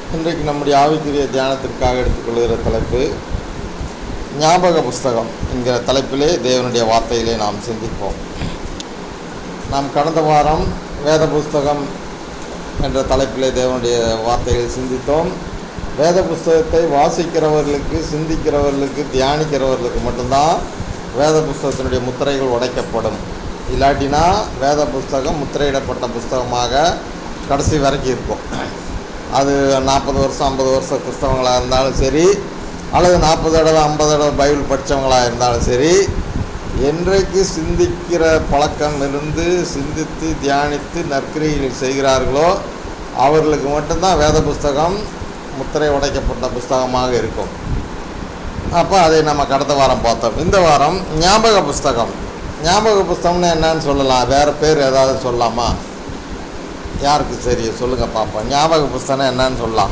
இன்றைக்கு நம்முடைய ஆவிக்குரிய தியானத்திற்காக எடுத்துக்கொள்கிற தலைப்பு ஞாபக புஸ்தகம் என்கிற தலைப்பிலே தேவனுடைய வார்த்தையிலே நாம் சிந்திப்போம் நாம் கடந்த வாரம் வேத புஸ்தகம் என்ற தலைப்பிலே தேவனுடைய வார்த்தைகளை சிந்தித்தோம் வேத புஸ்தகத்தை வாசிக்கிறவர்களுக்கு சிந்திக்கிறவர்களுக்கு தியானிக்கிறவர்களுக்கு மட்டும்தான் வேத புஸ்தகத்தினுடைய முத்திரைகள் உடைக்கப்படும் இல்லாட்டினா வேத புஸ்தகம் முத்திரையிடப்பட்ட புஸ்தகமாக கடைசி வரைக்கும் இருக்கும் அது நாற்பது வருஷம் ஐம்பது வருஷம் கிறிஸ்தவங்களாக இருந்தாலும் சரி அல்லது நாற்பது தடவை ஐம்பது தடவை பைபிள் படித்தவங்களாக இருந்தாலும் சரி என்றைக்கு சிந்திக்கிற பழக்கம் இருந்து சிந்தித்து தியானித்து நற்கிரிகள் செய்கிறார்களோ அவர்களுக்கு மட்டும்தான் வேத புஸ்தகம் முத்திரை உடைக்கப்பட்ட புஸ்தகமாக இருக்கும் அப்போ அதை நம்ம கடந்த வாரம் பார்த்தோம் இந்த வாரம் ஞாபக புஸ்தகம் ஞாபக புஸ்தகம்னு என்னன்னு சொல்லலாம் வேறு பேர் ஏதாவது சொல்லலாமா யாருக்கு சரி சொல்லுங்கள் பார்ப்போம் ஞாபக புஸ்தகம் என்னன்னு சொல்லலாம்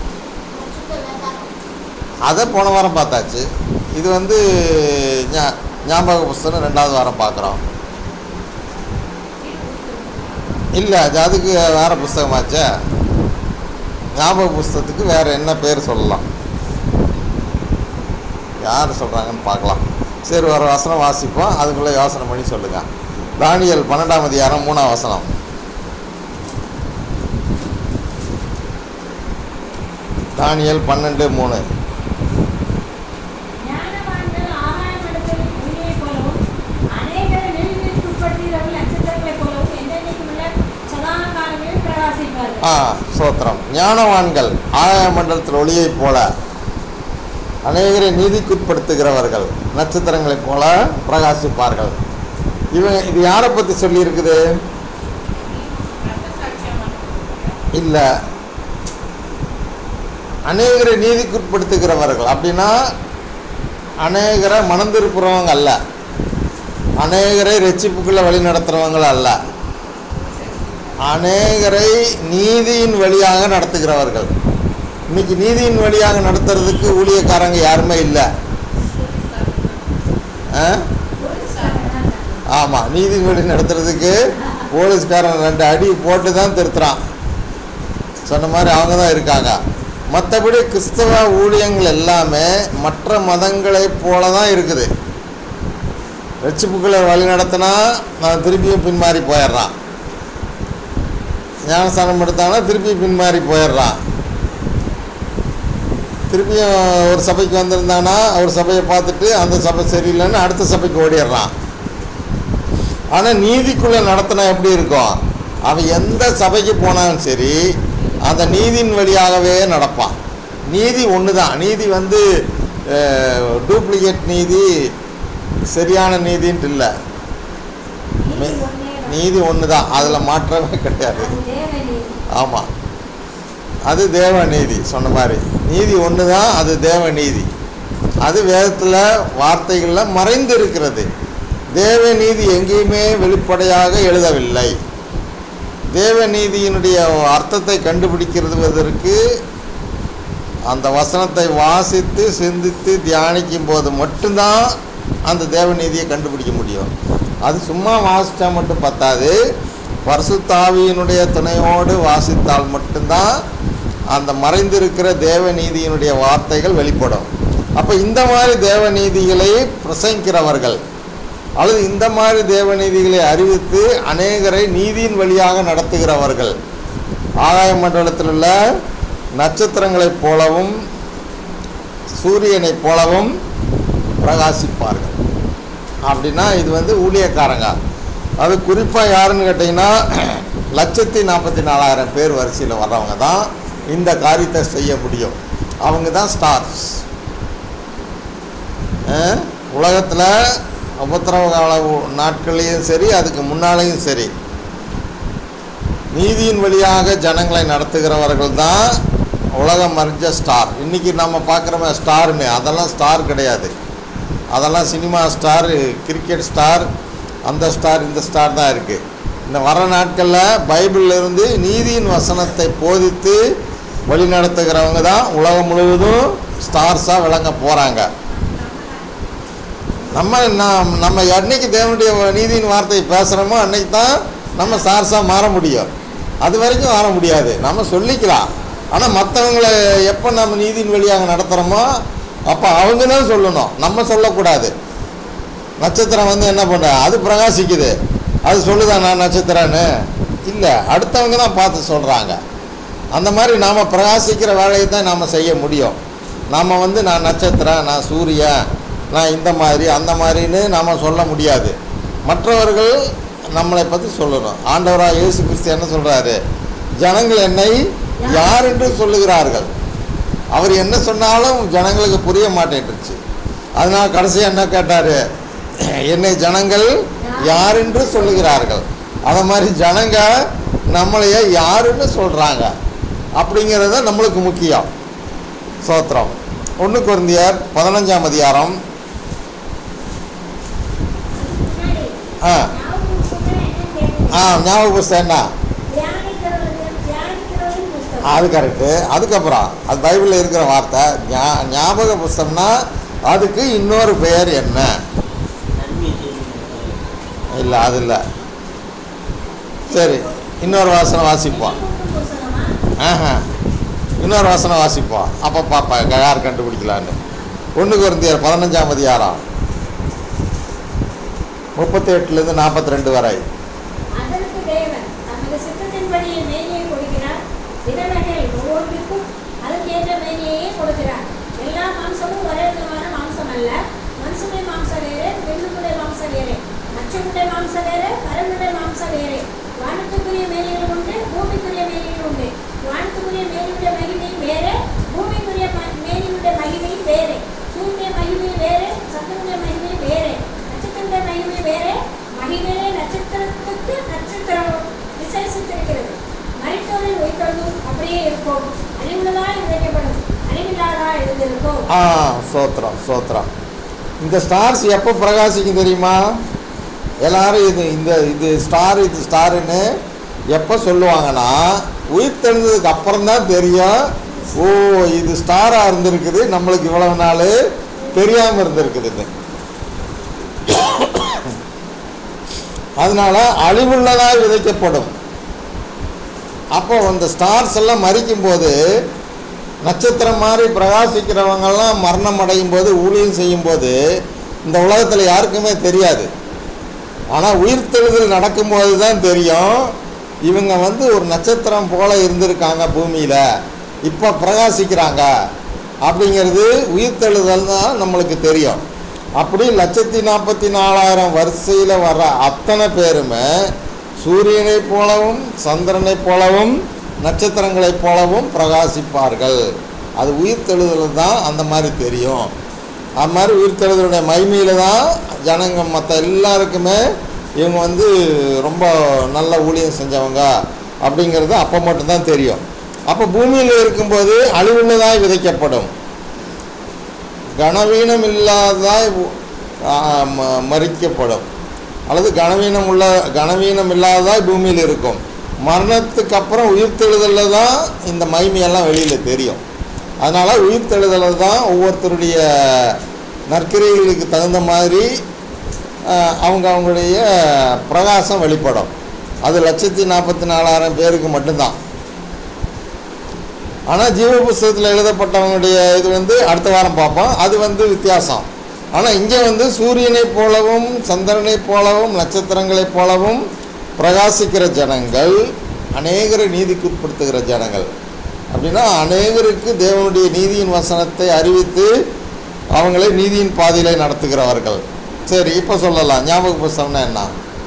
அதை போன வாரம் பார்த்தாச்சு இது வந்து ஞா- ஞாபக புஸ்தகம் ரெண்டாவது வாரம் பார்க்குறோம் இல்லை அது அதுக்கு வேறு புஸ்தகமாச்சே ஞாபக புஸ்தகத்துக்கு வேறு என்ன பேர் சொல்லலாம் யார் சொல்கிறாங்கன்னு பார்க்கலாம் சரி ஒரு வசனம் வாசிப்போம் அதுக்குள்ளே யோசனை பண்ணி சொல்லுங்கள் தானியல் பன்னெண்டாம் அதிகாரம் மூணாம் வசனம் தானியல் பன்னெண்டு மூணு ஞானவான்கள் ஆகாயமண்டலத்தில் ஒளியைப் போலவும், அநேகர் நீர்வீழ்ச்சிக்குட்படுகிறவர்கள் நட்சத்திரங்களைப் போலவும் என்றென்றைக்குமுள்ள சதா காலங்களில் பிரகாசிப்பார்கள். ஆ சோத்திரம் ஞானவான்கள் ஆகாய மண்டலத்தில் ஒளியைப் போல அநேகரை நீதிக்குட்படுத்துகிறவர்கள் நட்சத்திரங்களைப் போல பிரகாசிப்பார்கள் இவன் இது யாரை பற்றி சொல்லியிருக்குது இல்லை அநேகரை நீதிக்குட்படுத்துகிறவர்கள் அப்படின்னா அநேகரை மணந்திருக்கிறவங்க அல்ல அநேகரை ரட்சிப்புக்குள்ளே வழி நடத்துகிறவங்க அல்ல அநேகரை நீதியின் வழியாக நடத்துகிறவர்கள் இன்னைக்கு நீதியின் வழியாக நடத்துறதுக்கு ஊழியக்காரங்க யாருமே இல்லை ஆ ஆமாம் நீதியின் வழி நடத்துறதுக்கு போலீஸ்காரன் ரெண்டு அடி போட்டு தான் திருத்துறான் சொன்ன மாதிரி அவங்க தான் இருக்காங்க மற்றபடி கிறிஸ்தவ ஊழியங்கள் எல்லாமே மற்ற மதங்களைப் போல தான் இருக்குது ரட்சிப்புக்களை வழி நடத்தினா நான் திருப்பியும் பின்மாறி போயிடுறான் ஞானஸ்தானம் எடுத்தாங்கன்னா திருப்பி பின்மாறி போயிடுறான் திருப்பியும் ஒரு சபைக்கு வந்திருந்தானா ஒரு சபையை பார்த்துட்டு அந்த சபை சரியில்லைன்னு அடுத்த சபைக்கு ஓடிடுறான் ஆனால் நீதிக்குள்ளே நடத்தினா எப்படி இருக்கும் அவன் எந்த சபைக்கு போனாலும் சரி அந்த நீதியின் வழியாகவே நடப்பான் நீதி ஒன்று தான் நீதி வந்து டூப்ளிகேட் நீதி சரியான நீதின்ட்டு இல்லை நீதி ஒன்னேதான். நீதி ஒன்று தான் அதில் மாற்றமே கிடையாது அது தேவ நீதி. ஆமாம் அது தேவ நீதி சொன்ன மாதிரி நீதி ஒன்று தான் அது தேவ நீதி அது வேதத்தில் வார்த்தைகளில் மறைந்து இருக்கிறது தேவ நீதி எங்கேயுமே வெளிப்படையாக எழுதவில்லை தேவ நீதியினுடைய அர்த்தத்தை கண்டுபிடிக்கிறதுவதற்கு அந்த வசனத்தை வாசித்து சிந்தித்து தியானிக்கும் போது மட்டும்தான் அந்த தேவ நீதியை கண்டுபிடிக்க முடியும் அது சும்மா வாசித்தா மட்டும் பத்தாது பரிசுத்தாவியினுடைய துணையோடு வாசித்தால் மட்டும்தான் அந்த மறைந்திருக்கிற தேவ நீதியினுடைய வார்த்தைகள் வெளிப்படும் அப்போ இந்த மாதிரி தேவ நீதிகளை பிரசங்கிக்கிறவர்கள் அல்லது இந்த மாதிரி தேவ நீதிகளை அறிவித்து அநேகரை நீதியின் வழியாக நடத்துகிறவர்கள் ஆகாய மண்டலத்தில் உள்ள நட்சத்திரங்களைப் போலவும் சூரியனைப் போலவும் பிரகாசிப்பார்கள் அப்படின்னா இது வந்து ஊழியக்காரங்க அது குறிப்பாக யாருன்னு கேட்டிங்கன்னா லட்சத்தி நாற்பத்தி நாலாயிரம் பேர் வரிசையில் வர்றவங்க தான் இந்த காரியத்தை செய்ய முடியும் அவங்க தான் ஸ்டார்ஸ் உலகத்தில் உபத்திரவ கால உ- நாட்கள்லையும் சரி அதுக்கு முன்னாலேயும் சரி நீதியின் வழியாக ஜனங்களை நடத்துகிறவர்கள் தான் உலகம் மறைஞ்ச ஸ்டார் இன்றைக்கி நம்ம பார்க்குறோமே ஸ்டாருமே அதெல்லாம் ஸ்டார் கிடையாது அதெல்லாம் சினிமா ஸ்டார் கிரிக்கெட் ஸ்டார் அந்த ஸ்டார் இந்த ஸ்டார் தான் இருக்குது இந்த வர நாட்களில் பைபிள்ல இருந்து நீதியின் வசனத்தை போதித்து வழி நடத்துகிறவங்க தான் உலகம் முழுவதும் ஸ்டார்ஸாக விளங்க போகிறாங்க நம்ம நாம் நம்ம என்னைக்கு தேவனுடைய நீதியின் வார்த்தையை பேசுகிறோமோ அன்னைக்கு தான் நம்ம ஸ்டார்ஸாக மாற முடியும் அது வரைக்கும் மாற முடியாது நம்ம சொல்லிக்கலாம் ஆனால் மற்றவங்களை எப்போ நம்ம நீதியின் வழியாக நடத்துகிறோமோ அப்போ அவங்க தான் சொல்லணும் நம்ம சொல்லக்கூடாது நட்சத்திரம் வந்து என்ன பண்ண அது பிரகாசிக்குது அது சொல்லுதா நான் நட்சத்திரன்னு இல்லை அடுத்தவங்க தான் பார்த்து சொல்கிறாங்க அந்த மாதிரி நாம் பிரகாசிக்கிற வேலையை தான் நாம் செய்ய முடியும் நாம் வந்து நான் நட்சத்திரம் நான் சூரியன் நான் இந்த மாதிரி அந்த மாதிரின்னு நாம் சொல்ல முடியாது மற்றவர்கள் நம்மளை பற்றி சொல்லணும் ஆண்டவராக இயேசு கிறிஸ்து என்ன சொல்கிறாரு ஜனங்கள் என்னை யார் என்று சொல்லுகிறார்கள் அவர் என்ன சொன்னாலும் ஜனங்களுக்கு புரிய மாட்டேன்ருச்சு அதனால் கடைசியாக என்ன கேட்டார் என்னை ஜனங்கள் யார் என்று சொல்லுகிறார்கள் அதை மாதிரி ஜனங்க நம்மளைய யாருன்னு சொல்கிறாங்க அப்படிங்கிறது தான் நம்மளுக்கு முக்கியம் சோத்திரம் ஒன்று குருந்தியர் பதினஞ்சாம் அதிகாரம் முன்னாடி ஆ ஞாபகம் புஸ்தகம் என்னன்னு கேட்டீங்க. ஆ ஞாபக புஸ்தகம் என்ன தியானிக்கிறவர்கள் தியானிக்கிறவரின் புஸ்தகம். அது கரெக்டு அதுக்கப்புறம் அது பைபிளில் இருக்கிற வார்த்தை ஞா- ஞாபக புஸ்தகம்னா அதுக்கு இன்னொரு பெயர் என்ன நன்மை செய்யும் இல்லை அது இல்லை சரி இன்னொரு வாசனை வாசிப்போம் நினைவூட்டும் புஸ்தகமா? ஆஹா இன்னொரு வாசனை வாசிப்போம் அப்போ பாப்பா யார் கண்டுபிடிக்கலான்னு ஒன்று குருந்தியர் பதினஞ்சாம் அதிகாரம் முப்பத்தி எட்டுலேருந்து நாற்பத்தி ரெண்டு வரை அதற்கு தேவன் தமது சித்தத்தின்படியே மேனியை கொடுக்கிறார் விதவைகள் ஒவ்வொன்றுக்கும் அதற்கேற்ற மேனியையே கொடுக்கிறார் எல்லா மாம்சமும் ஒரே விதமான மாம்சம் அல்ல மனுஷனுடைய மாம்சம் வேறு பெண்ணுடைய மாம்சம் வேறு மச்சனுடைய மாம்சம் வேறு பரனுடைய மாம்சம் வேறு வானத்துக்குரிய மேனிகள் உண்டு பூமிக்குரிய மேனிகள் உண்டு வானத்துக்குரிய மேனியுடைய மகிமை வேறு பூமிக்குரிய ம- மேனியுடைய மகிமை வேறு சூரிய மகிமை வேறு சந்திரனுடைய மகிமை வேறு நட்சத்திரங்களுடைய மகிமை வேறு மகிமையிலே நட்சத்திரத்துக்கு நட்சத்திரம் விசேஷித்திருக்கிறது மரித்தோரை உயிர்த்ததும் அப்படியே இருக்கும் அழிவுள்ளதாய் விதைக்கப்படும் அழிவில்லாதா எழுந்திருக்கும் ஆ சோத்திரம் சோத்திரம் இந்த ஸ்டார்ஸ் எப்போ பிரகாசிக்கும் தெரியுமா எல்லாரும் இது இந்த இது ஸ்டார் இது ஸ்டாருன்னு எப்போ சொல்லுவாங்கன்னா உயிர் தெழுந்ததுக்கு அப்புறம் தான் தெரியும் ஓ இது ஸ்டாராக இருந்திருக்குது நம்மளுக்கு இவ்வளவு நாள் தெரியாமல் இருந்திருக்குதுன்னு அதனால அழிவுள்ளதாய் விதைக்கப்படும் அப்போ அந்த ஸ்டார்ஸ் எல்லாம் மறிக்கும் போது நட்சத்திரம் மாதிரி பிரகாசிக்கிறவங்கெல்லாம் மரணம் அடையும் போது ஊழியம் செய்யும்போது இந்த உலகத்தில் யாருக்குமே தெரியாது ஆனால் உயிர்த்தெழுதல் நடக்கும்போது தான் தெரியும் இவங்க வந்து ஒரு நட்சத்திரம் போல இருந்திருக்காங்க பூமியில் இப்போ பிரகாசிக்கிறாங்க அப்படிங்கிறது உயிர்த்தெழுதல் தான் நம்மளுக்கு தெரியும் அப்படி லட்சத்தி நாற்பத்தி நாலாயிரம் வரிசையில் வர்ற அத்தனை பேருமே சூரியனைப் போலவும் சந்திரனைப் போலவும் நட்சத்திரங்களைப் போலவும் பிரகாசிப்பார்கள் அது உயிர்த்தெழுதல் தான் அந்த மாதிரி தெரியும் அது மாதிரி உயிர்த்தெழுதலுடைய மகிமையில் தான் ஜனங்க மற்ற எல்லாருக்குமே இவங்க வந்து ரொம்ப நல்ல ஊழியம் செஞ்சவங்க அப்படிங்கிறது அப்போ மட்டும்தான் தெரியும் அப்போ பூமியில் இருக்கும்போது அழிவுள்ளதாய் விதைக்கப்படும் கனவீனம் இல்லாததாய் உ- ஆ, ம- மறிக்கப்படும் அல்லது கனவீனம் உள்ள கனவீனம் இல்லாததாய் பூமியில் இருக்கும் மரணத்துக்கு அப்புறம் உயிர்த்தெழுதலில் தான் இந்த மகிமையெல்லாம் வெளியில் தெரியும் அதனால் உயிர்த்தெழுதலில் தான் ஒவ்வொருத்தருடைய நற்கிரைகளுக்கு தகுந்த மாதிரி ஆ, அவங்க அவங்களுடைய பிரகாசம் வெளிப்படும் அது லட்சத்தி நாற்பத்தி நாலாயிரம் பேருக்கு மட்டும்தான் ஆனால் ஜீவ புஸ்தகத்தில் எழுதப்பட்டவங்களுடைய இது வந்து அடுத்த வாரம் பார்ப்போம் அது வந்து வித்தியாசம் ஆனால் இங்கே வந்து சூரியனைப் போலவும் சந்திரனைப் போலவும் நட்சத்திரங்களைப் போலவும் பிரகாசிக்கிற ஜனங்கள் அநேகரை நீதிக்குட்படுத்துகிற ஜனங்கள் அப்படின்னா அநேகருக்கு தேவனுடைய நீதியின் வசனத்தை அறிவித்து அவங்களை நீதியின் பாதையிலே நடத்துகிறவர்கள் சரி இப்போ சொல்லலாம் ஞாபக புஸ்தகம்னா என்ன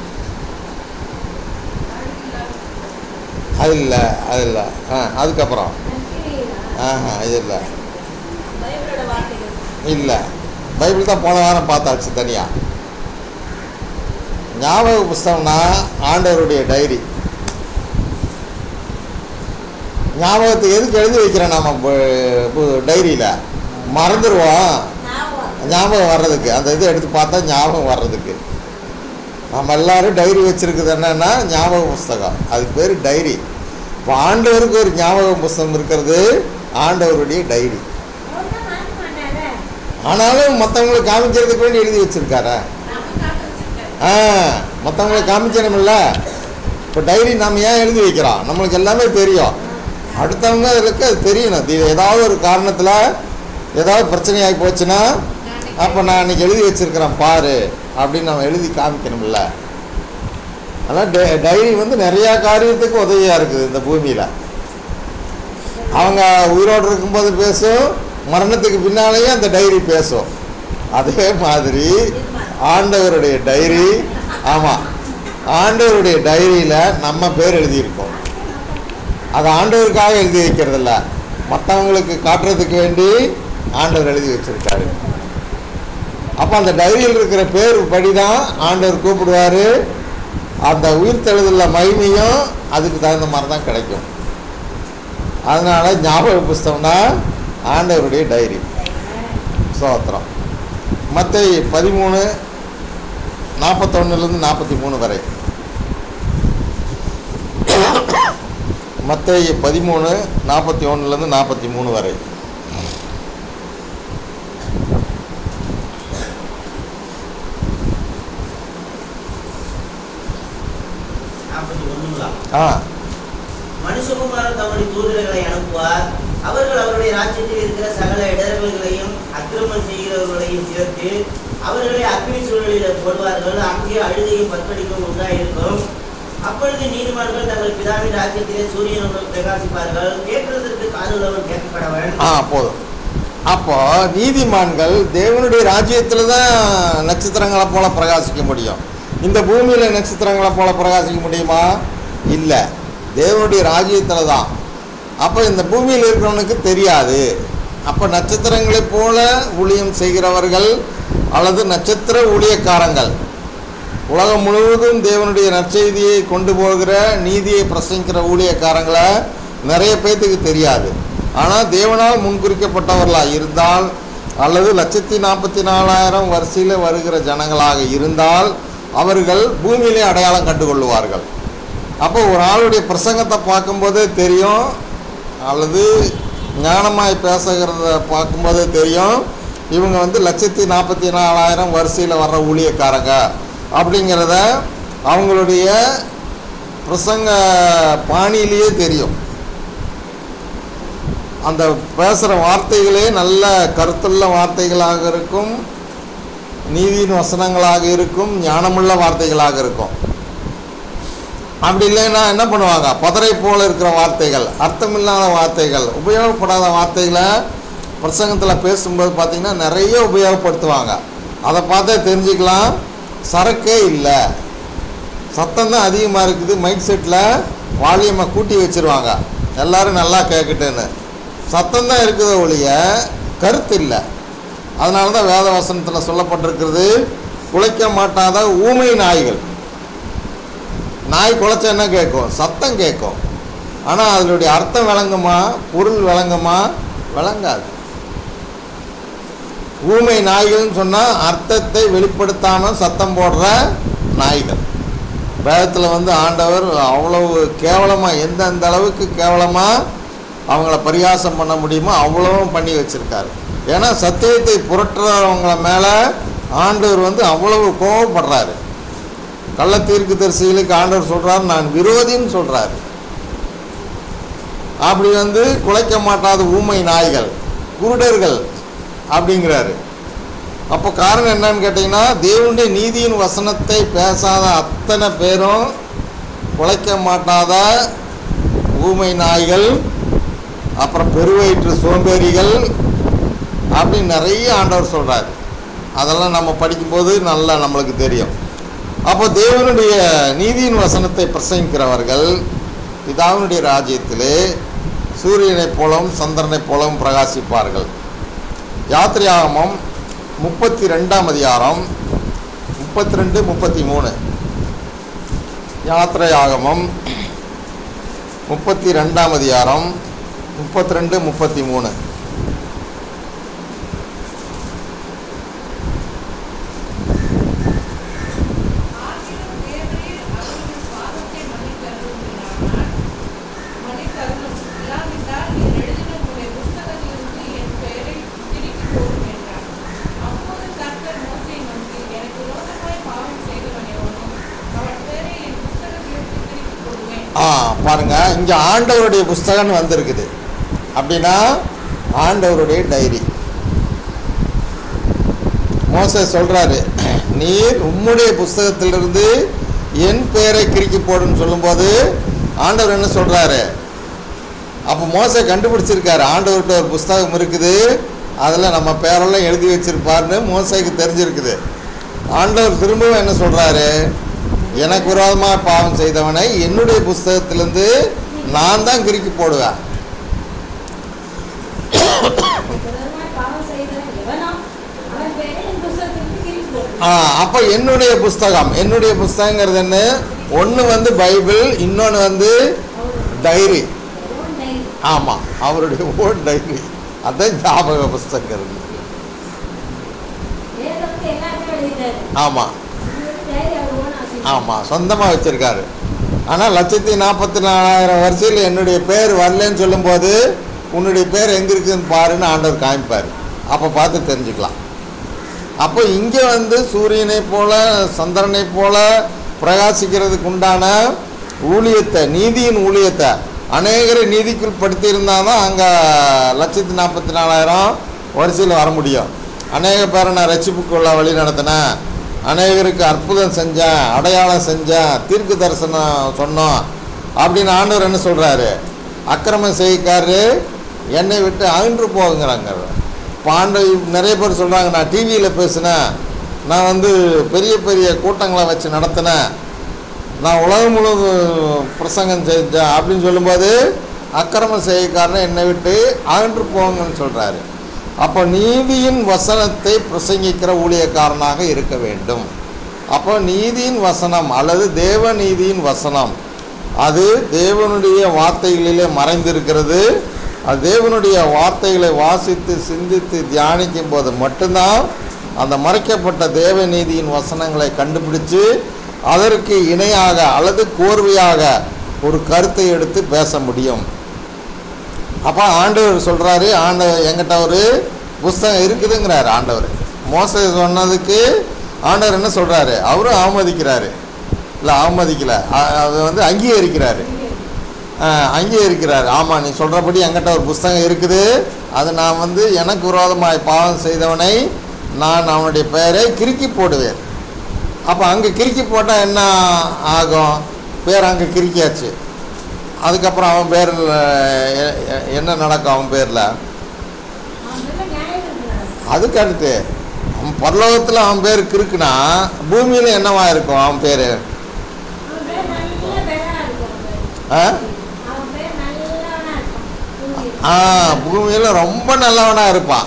அது இல்லை அது இல்லை ஆ அதுக்கப்புறம் ஆஹா இது இல்லை பைபிளோட வார்த்தைகள் இல்லை பைபிள் தான் போன வாரம் பார்த்தாச்சு தனியா ஞாபக புஸ்தகம்னா ஆண்டவருடைய டைரி ஞாபகத்துக்கு எதுக்கு எழுதி வைக்கிறோம் நம்ம டைரியில் மறந்துடுவோம் ஞாபகம் ஞாபகம் வர்றதுக்கு அந்த இதை எடுத்து பார்த்தா ஞாபகம் வர்றதுக்கு நம்ம எல்லாரும் டைரி வச்சிருக்குது என்னன்னா ஞாபக புஸ்தகம் அதுக்கு பேர் டைரி இப்போ ஆண்டவருக்கு ஒரு ஞாபக புஸ்தகம் இருக்கிறது ஆண்டவருடைய டைரி அவர் தான் மாற்ற மாட்டாரே ஆனாலும் மற்றவங்களுக்கு காமிக்கிறதுக்கு வேண்டி எழுதி வச்சிருக்காரா நம்ம காக்க வச்சிருக்காரு ஆ மற்றவங்களுக்கு காமிக்கணும்ல இப்போ டைரி நாம் ஏன் எழுதி வைக்கிறோம் நம்மளுக்கு எல்லாமே தெரியும் அடுத்தவங்களுக்கு அது தெரியணும் இது ஏதாவது ஒரு காரணத்தில் ஏதாவது பிரச்சனையாகி போச்சுன்னா அப்போ நான் அன்றைக்கி எழுதி வச்சிருக்கிறேன் பாரு அப்படின்னு நம்ம எழுதி காமிக்கணும்ல ஆனால் டை டைரி வந்து நிறையா காரியத்துக்கு உதவியாக இருக்குது இந்த பூமியில் அவங்க உயிரோடு இருக்கும்போது பேசும் மரணத்துக்கு பின்னாலேயும் அந்த டைரி பேசும் அதே மாதிரி ஆண்டவருடைய டைரி ஆமாம் ஆண்டவருடைய டைரியில் நம்ம பேர் எழுதியிருக்கோம் அது ஆண்டவருக்காக எழுதி வைக்கிறதில்ல மற்றவங்களுக்கு காட்டுறதுக்கு வேண்டி ஆண்டவர் எழுதி வச்சிருக்காரு அப்போ அந்த டைரியில் இருக்கிற பேர் படி தான் ஆண்டவர் கூப்பிடுவார் அந்த உயிர்த்தெழுதல மகிமையும் அதுக்கு தகுந்த மாதிரி தான் கிடைக்கும் அதனால ஞாபக புஸ்தகம்னா ஆண்டவருடைய டைரி சோத்திரம் மற்ற பதிமூணு நாற்பத்தொன்னுலேருந்து நாற்பத்தி மூணு வரை மற்ற பதிமூணு நாற்பத்தி ஒன்றுலேருந்து நாற்பத்தி மூணு வரை நாற்பத்தி ஒண்ணுங்களா ஆ மனுஷகுமாரன் தம்முடைய தூதர்களை அனுப்புவார் அவர்கள் அவருடைய ராஜ்யத்தில் இருக்கிற சகல இடர்களையும் அக்கிரமம் செய்கிறவர்களையும் சேர்த்து அவர்களை அக்னி சூழலில் போடுவார்கள் அங்கே அழுகையும் பத்தடிக்கும் உண்டாயிருக்கும் அப்பொழுது நீதிமான்கள் தங்கள் பிதாவின் ராஜ்யத்திலே சூரியனுடன் பிரகாசிப்பார்கள் கேட்கிறதற்கு காதுள்ளவன் கேட்கப்படவன் ஆ போதும் அப்போ நீதிமான்கள் தேவனுடைய ராஜ்யத்தில் தான் நட்சத்திரங்களை போல பிரகாசிக்க முடியும் இந்த பூமியில் நட்சத்திரங்களை போல பிரகாசிக்க முடியுமா இல்லை தேவனுடைய ராஜ்யத்தில் தான் அப்போ இந்த பூமியில் இருக்கிறவனுக்கு தெரியாது அப்போ நட்சத்திரங்களைப் போல ஊழியம் செய்கிறவர்கள் அல்லது நட்சத்திர ஊழியக்காரங்கள் உலகம் முழுவதும் தேவனுடைய நற்செய்தியை கொண்டு போகிற நீதியை பிரசங்கிக்கிற ஊழியக்காரங்களை நிறைய பேர்த்துக்கு தெரியாது ஆனால் தேவனால் முன்குறிக்கப்பட்டவர்களாக இருந்தால் அல்லது லட்சத்தி நாற்பத்தி நாலாயிரம் வரிசையில் வருகிற ஜனங்களாக இருந்தால் அவர்கள் பூமியிலே அடையாளம் கண்டுகொள்ளுவார்கள் அப்போ ஒரு ஆளுடைய பிரசங்கத்தை பார்க்கும்போதே தெரியும் அல்லது ஞானமாய் பேசுகிறத பார்க்கும்போதே தெரியும் இவங்க வந்து லட்சத்தி நாற்பத்தி நாலாயிரம் வரிசையில் வர்ற ஊழியக்காரங்க அப்படிங்கிறத அவங்களுடைய பிரசங்க பாணியிலேயே தெரியும் அந்த பேசுகிற வார்த்தைகளே நல்ல கருத்துள்ள வார்த்தைகளாக இருக்கும் நீதியின் வசனங்களாக இருக்கும் ஞானமுள்ள வார்த்தைகளாக இருக்கும் அப்படி இல்லைன்னா என்ன பண்ணுவாங்க பதரை போல இருக்கிற வார்த்தைகள் அர்த்தமில்லாத வார்த்தைகள் உபயோகப்படாத வார்த்தைகளை பிரசங்கத்தில் பேசும்போது பார்த்திங்கன்னா நிறைய உபயோகப்படுத்துவாங்க அதை பார்த்தே தெரிஞ்சுக்கலாம் சரக்கே இல்லை சத்தம் தான் அதிகமாக இருக்குது மைக் செட்டில் வால்யூமை கூட்டி வச்சுருவாங்க எல்லாரும் நல்லா கேட்கட்டுன்னு சத்தம் தான் இருக்குதோ ஒழிய கருத்து இல்லை அதனால தான் வேத வசனத்தில் சொல்லப்பட்டிருக்கிறது குலைக்க மாட்டாத ஊமை நாய்கள் நாய் குலைச்சா என்ன கேட்கும் சத்தம் கேட்கும் ஆனால் அதனுடைய அர்த்தம் விளங்குமா பொருள் விளங்குமா விளங்காது ஊமை நாய்கள்னு சொன்னால் அர்த்தத்தை வெளிப்படுத்தாமல் சத்தம் போடுற நாய்கள் வேதத்தில் வந்து ஆண்டவர் அவ்வளவு கேவலமாக எந்தெந்த அளவுக்கு கேவலமாக அவங்கள பரிகாசம் பண்ண முடியுமோ அவ்வளவும் பண்ணி வச்சுருக்காரு ஏன்னா சத்தியத்தை புரட்டுறவங்கள மேலே ஆண்டவர் வந்து அவ்வளவு கோவப்படுறாரு கள்ள தீர்க்கு தரிசிகளுக்கு ஆண்டவர் சொல்கிறார் நான் விரோதின்னு சொல்கிறாரு அப்படி வந்து குலைக்க மாட்டாத ஊமை நாய்கள் குருடர்கள் அப்படிங்கிறாரு அப்போ காரணம் என்னன்னு கேட்டிங்கன்னா தேவனுடைய நீதியின் வசனத்தை பேசாத அத்தனை பேரும் குலைக்க மாட்டாத ஊமை நாய்கள் அப்புறம் பெருவயிற்று சோம்பேறிகள் அப்படின்னு நிறைய ஆண்டவர் சொல்கிறார் அதெல்லாம் நம்ம படிக்கும்போது நல்லா நம்மளுக்கு தெரியும் அப்போ தேவனுடைய நீதியின் வசனத்தை பிரசங்கிக்கிறவர்கள் பிதாவினுடைய ராஜ்யத்திலே சூரியனைப் போலவும் சந்திரனைப் போலவும் பிரகாசிப்பார்கள் யாத்திரையாகமம் முப்பத்தி ரெண்டாம் அதிகாரம் முப்பத்தி ரெண்டு முப்பத்தி மூணு யாத்திரையாகமம் முப்பத்தி ரெண்டாம் அதிகாரம் முப்பத்தி ரெண்டு முப்பத்தி மூணு ஆகிலும் தேவரீர் அவர்கள் பாவத்தை மன்னித்தருளுவீரானால் மன்னித்தருளும். இல்லாவிட்டால் நீர் எழுதின உம்முடைய புஸ்தகத்திலிருந்து என் பெயரை திருப்பிப் போடும் என்றார். அப்போது கர்த்தர் மோசேயை நோக்கி, எனக்கு விரோதமாய் பாவம் செய்தவன் எவனோ, அவன் பெயரை என் புஸ்தகத்திலிருந்து திருப்பிப் போடுவேன். ஆ பாருங்க இங்க இங்கே ஆண்டவருடைய புஸ்தகம்னு வந்திருக்குது அப்படின்னா ஆண்டவருடைய டைரி மோசே சொல்றாரு நீர் உம்முடைய புஸ்தகத்திலிருந்து என் பெயரை கிறுக்கி போடுன்னு சொல்லும்போது ஆண்டவர் என்ன சொல்றாரு அப்போ மோசே கண்டுபிடிச்சிருக்காரு ஆண்டவர்கிட்ட ஒரு புஸ்தகம் இருக்குது அதில் நம்ம பேரெல்லாம் எழுதி வச்சிருப்பாருன்னு மோசைக்கு தெரிஞ்சிருக்குது ஆண்டவர் திரும்பவும் என்ன சொல்றாரு எனக்கு விரோதமாக பாவம் செய்தவனை என்னுடைய புஸ்தகத்திலிருந்து நான் தான் கிறுக்கி போடுவேன் விரோதமாய் பாவம் செய்தவன் எவனோ அவன் பேரை என் புஸ்தகத்திலிருந்து கிறுக்கி போடு. ஆ அப்போ என்னுடைய புஸ்தகம் என்னுடைய புஸ்தகங்கிறது என்ன ஒன்று வந்து பைபிள் இன்னொன்று வந்து அவருடைய டைரி own diary. ஆமாம் அவருடைய ஓன் டைரி அதான் ஞாபக புஸ்தகம் வேதத்தை எல்லாத்தையும் எழுதிட்டாரு. ஆமாம் அவருடைய diary அவர் own ஆ வச்சிருக்காரு. ஆமாம் சொந்தமாக வச்சுருக்காரு ஆனால் லட்சத்தி நாற்பத்தி நாலாயிரம் வருஷத்தில் என்னுடைய பேர் வரலன்னு சொல்லும்போது உன்னுடைய பேர் எங்கே இருக்குதுன்னு பாருன்னு ஆண்டவர் காமிப்பார் அப்போ பார்த்து தெரிஞ்சுக்கலாம் அப்போ இங்கே வந்து சூரியனை போல சந்திரனை போல பிரகாசிக்கிறதுக்கு உண்டான ஊழியத்தை நீதியின் ஊழியத்தை அநேகரை நீதிக்குள் படுத்தியிருந்தால் தான் அங்கே லட்சத்தி நாற்பத்தி நாலாயிரம் வரிசையில் வர முடியும் அநேக பேரை நான் ரட்சிப்புக்குள்ள வழி நடத்தினேன் அநேகருக்கு அற்புதம் செஞ்சேன் அடையாளம் செஞ்சேன் தீர்க்க தரிசனம் சொன்னோம் அப்படின்னு ஆண்டவர் என்ன சொல்கிறாரு அக்கிரமம் செய்யக்காரரு என்னை விட்டு அகன்று போகுங்கிறாங்க பாண்டை நிறைய பேர் சொல்கிறாங்க நான் டிவியில் பேசினேன் நான் வந்து பெரிய பெரிய கூட்டங்களை வச்சு நடத்தினேன் நான் உலகம் முழுவதும் பிரசங்கம் செஞ்சேன் அப்படின்னு சொல்லும்போது அக்கிரம செய்யக்காரனை என்னை விட்டு அகன்று போங்கன்னு சொல்கிறாரு அப்போ நீதியின் வசனத்தை பிரசங்கிக்கிற ஊழியக்காரனாக இருக்க வேண்டும் அப்போ நீதியின் வசனம் அல்லது தேவ நீதியின் வசனம் அது தேவனுடைய வார்த்தைகளிலே மறைந்திருக்கிறது அது தேவனுடைய வார்த்தைகளை வாசித்து சிந்தித்து தியானிக்கும் போது மட்டும்தான் அந்த மறைக்கப்பட்ட தேவ நீதியின் வசனங்களை கண்டுபிடிச்சு அதற்கு இணையாக அல்லது கோர்வையாக ஒரு கருத்தை எடுத்து பேச முடியும் அப்போ ஆண்டவர் சொல்கிறாரு ஆண்டவர் எங்கிட்ட ஒரு புஸ்தகம் இருக்குதுங்கிறாரு ஆண்டவர் மோச சொன்னதுக்கு ஆண்டவர் என்ன சொல்கிறாரு அவரும் அவமதிக்கிறாரு இல்லை அவமதிக்கல அ- அது வந்து அங்கீகரிக்கிறாரு ஆஹ், அங்கீகரிக்கிறார் ஆமாம் நீ சொல்கிறபடி என்கிட்ட ஒரு புஸ்தகம் இருக்குது அது நான் வந்து எனக்கு விரோதமாய் பாவம் செய்தவனை நான் அவனுடைய பெயரை கிறுக்கி போடுவேன் அப்போ அங்கே கிறுக்கி போட்டால் என்ன ஆகும் பேர் அங்கே கிறுக்கியாச்சு அதுக்கப்புறம் அவன் பேரில் என்ன நடக்கும் அவன் பேரில் அவன் பேர்ல நியாயம் இருக்கிறார். அதுக்கு அடுத்து அவன் பரலோகத்தில் அவன் பேர் கிறுக்குனா பூமியில் என்னவா இருக்கும் அவன் பேர் அவன் பேர் நல்ல பேரா இருக்கும் அவன் பேர். ஆ அவன் பேர் நல்லவனா இருக்கும். பூமியில். ஆ பூமியில் ரொம்ப நல்லவனாக இருப்பான்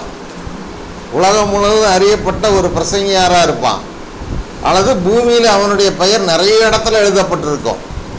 உலகம் முழுவதும் அறியப்பட்ட ஒரு பிரசங்கியாராக இருப்பான் அல்லது பூமியில் அவனுடைய பெயர் நிறைய இடத்துல எழுதப்பட்டிருக்கும்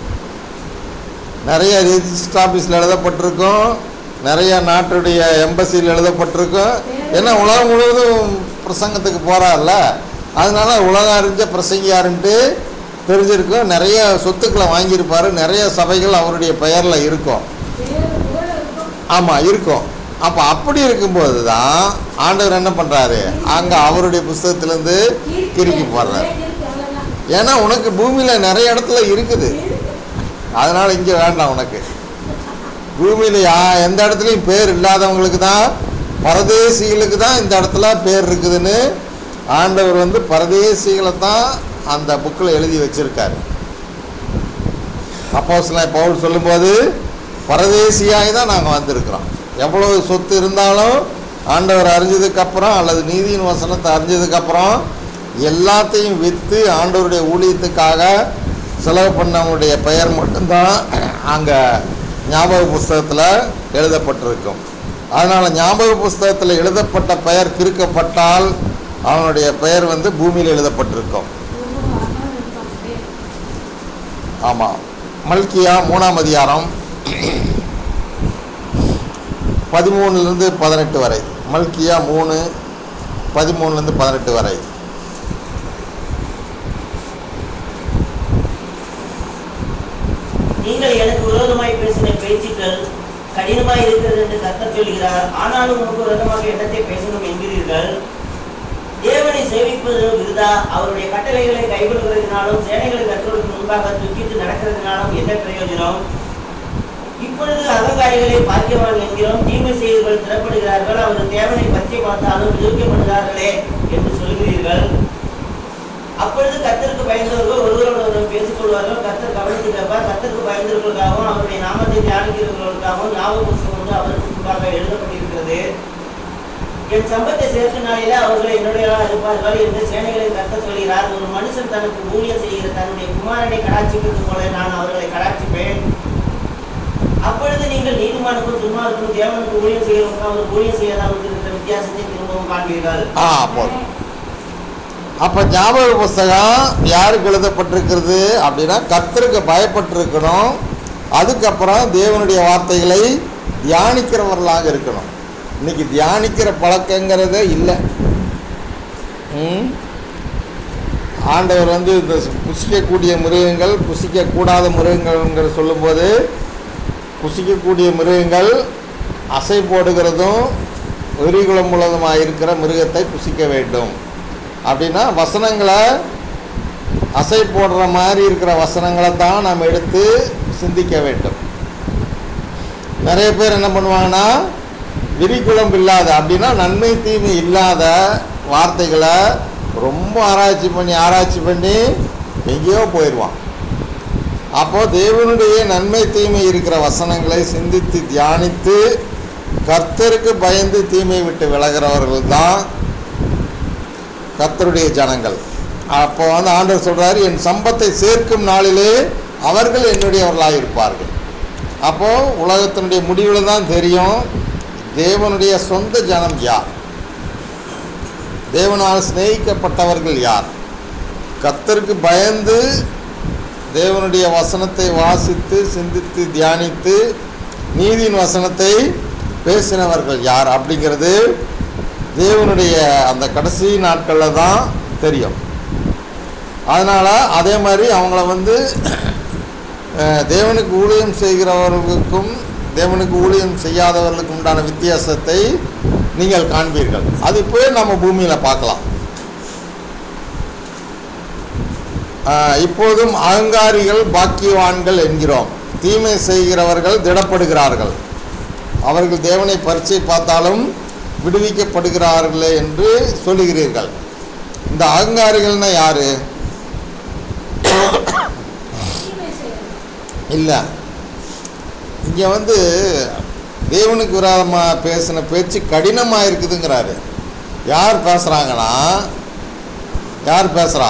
நிறைய ரிஜிஸ்டர் ஆஃபீஸில் எழுதப்பட்டிருக்கும் நிறைய நாட்டுடைய எம்பசியில் எழுதப்பட்டிருக்கும் ஏன்னா உலகம் முழுவதும் பிரசங்கத்துக்கு போகிறார்ல அதனால உலகம் அறிஞ்ச பிரசங்கியாருன்ட்டு தெரிஞ்சிருக்கும் நிறைய சொத்துக்களை வாங்கியிருப்பார் நிறைய சபைகள் அவருடைய பெயரில் இருக்கும் பேரு போல இருக்கும். ஆமாம் இருக்கும் அப்போ அப்படி இருக்கும்போது தான் ஆண்டவர் என்ன பண்ணுறாரு அங்கே அவருடைய புஸ்தகத்திலேருந்து கிறுக்கி போடுறாரு இருக்கு, அவ்வளவுதான். ஏன்னா உனக்கு பூமியில் நிறைய இடத்துல இருக்குது அதனால் இங்கே வேண்டாம் உனக்கு பூமியில் யா எந்த இடத்துலையும் பேர் இல்லாதவங்களுக்கு தான் பரதேசிகளுக்கு தான் இந்த இடத்துல பேர் இருக்குதுன்னு ஆண்டவர் வந்து பரதேசிகளை தான் அந்த புக்கில் எழுதி வச்சிருக்காரு அப்போ பவுல் சொல்லும்போது பரதேசியாய் தான் நாங்கள் வந்திருக்கிறோம் எவ்வளவு சொத்து இருந்தாலும் ஆண்டவர் அறிஞ்சதுக்கப்புறம் அல்லது நீதியின் வசனத்தை அறிஞ்சதுக்கப்புறம் எல்லாத்தையும் விற்று ஆண்டவருடைய ஊழியத்துக்காக செலவு பண்ணவங்களுடைய பெயர் மட்டும்தான் அங்கே ஞாபக புஸ்தகத்தில் எழுதப்பட்டிருக்கும் அதனால் ஞாபக புஸ்தகத்தில் எழுதப்பட்ட பெயர் கிறுக்கப்பட்டால் அவனுடைய பெயர் வந்து பூமியில் எழுதப்பட்டிருக்கும் ரொம்ப அழகா இருக்கும் அவன் பேர். ஆமாம் மல்கியா மூணாம் அதிகாரம் பதிமூணுலேருந்து பதினெட்டு வரை மல்கியா மூணு பதிமூணுலேருந்து பதினெட்டு வரை நீங்கள் எனக்கு விரோதமாய் பேசின பேச்சுக்கள் கடினமாய் இருக்கிறது என்று கர்த்தர் சொல்கிறார் ஆனாலும் உமக்கு விரோதமாக என்னத்தை பேசணும் என்கிறீர்கள் தேவனை சேவிப்பது விருதா அவருடைய கட்டளைகளை கைவிடுவதனாலும் சேனைகளை கற்றுவதற்கு முன்பாக துக்கித்து நடக்கிறதுனாலும் என்ன பிரயோஜனம் இப்பொழுது அகங்காரிகளை பாக்கியவான் என்கிறோம் தீமை செய்வர்கள் திறப்படுகிறார்கள் அவர் தேவனை பற்றி பார்த்தாலும் விடுவிக்கப்படுகிறார்களே என்று சொல்கிறீர்கள் அப்பொழுது கத்தருக்கு பயந்தவர்கள் ஒருவரோடு ஒருவர் பேசிக் கொள்வார்கள் கத்தர் கவனித்து கேட்பார் கத்தருக்கு பயந்தவர்களுக்காகவும் அவருடைய நாமத்தை தியானிக்கிறவர்களுக்காகவும் ஞாபக புஸ்தகம் ஒன்று அவருக்கு முன்பாக எழுதப்பட்டிருக்கிறது என் சம்பத்தை சேர்க்கும் நாளிலே அவர்கள் என்னுடைய இருப்பார்கள் என்று சேனைகளை கத்த சொல்கிறார் ஒரு மனுஷன் தனக்கு ஊழியம் செய்கிற தன்னுடைய குமாரனை கடாட்சிப்பது போல நான் அவர்களை கடாட்சிப்பேன் அப்பொழுது நீங்கள் நீதிமானுக்கும் துன்மாருக்கும் தேவனுக்கு ஊழியம் செய்கிறவங்களுக்கும் அவருக்கு ஊழியம் செய்யாதவர்களுக்கு இருக்கிற வித்தியாசத்தை திரும்பவும் காண்பீர்கள் ஆ போதும் அப்போ ஞாபக புஸ்தகம் யாருக்கு எழுதப்பட்டிருக்கிறது அப்படின்னா கர்த்தருக்கு பயப்பட்டிருக்கணும் அதுக்கப்புறம் தேவனுடைய வார்த்தைகளை தியானிக்கிறவர்களாக இருக்கணும் இன்னைக்கு தியானிக்கிற பழக்கங்கிறதே இல்லை ம்? ஆண்டவர் வந்து இந்த புசிக்கக்கூடிய மிருகங்கள் புசிக்கக்கூடாத மிருகங்கள்ங்கிற சொல்லும்போது புசிக்கக்கூடிய மிருகங்கள் அசை போடுகிறதும் வெறிகுளம் உள்ளதுமாக இருக்கிற மிருகத்தை புசிக்க வேண்டும் அப்படின்னா வசனங்களை அசை போடுற மாதிரி இருக்கிற வசனங்களை தான் நாம் எடுத்து சிந்திக்க வேண்டும் நிறைய பேர் என்ன பண்ணுவாங்கன்னா விரிகுளம் இல்லாத அப்படின்னா நன்மை தீமை இல்லாத வார்த்தைகளை ரொம்ப ஆராய்ச்சி பண்ணி ஆராய்ச்சி பண்ணி எங்கேயோ போயிடுவான் அப்போ தேவனுடைய நன்மை தீமை இருக்கிற வசனங்களை சிந்தித்து தியானித்து கர்த்தருக்கு பயந்து தீமை விட்டு விலகிறவர்கள் தான் கர்த்தருடைய ஜனங்கள் அப்போ வந்து ஆண்டவர் சொல்றாரு என் சம்பத்தை சேர்க்கும் நாளிலே அவர்கள் என்னுடையவர்களாக இருப்பார்கள் அப்போ உலகத்தினுடைய முடிவில் தான் தெரியும் தேவனுடைய சொந்த ஜனம் யார் தேவனால் சிநேகிக்கப்பட்டவர்கள் யார் கர்த்தருக்கு பயந்து தேவனுடைய வசனத்தை வாசித்து சிந்தித்து தியானித்து நீதியின் வசனத்தை பேசினவர்கள் யார் அப்படிங்கிறது தேவனுடைய அந்த கடைசி நாட்களில் தான் தெரியும் அதனால் அதே மாதிரி அவங்கள வந்து அஹ், தேவனுக்கு ஊழியம் செய்கிறவர்களுக்கும் தேவனுக்கு ஊழியம் செய்யாதவர்களுக்கும் உண்டான வித்தியாசத்தை நீங்கள் காண்பீர்கள் அது போய் நம்ம பூமியில் பார்க்கலாம் ஆஹ், இப்போதும் அகங்காரிகள் பாக்கியவான்கள் என்கிறோம் தீமை செய்கிறவர்கள் திடப்படுகிறார்கள் அவர்கள் தேவனை பரீட்சை பார்த்தாலும் விடுவிக்கப்படுகிறார்களே என்று சொல்லுகிறீர்கள் இந்த அகங்காரிகள்னா யாரு தீமை செய்யணும் இல்லை இங்கே வந்து தேவனுக்கு விரோதமாக பேசின பேச்சு கடினமாக இருக்குதுங்கிறாரு யார் பேசுகிறாங்கன்னா யார் பேசுகிறா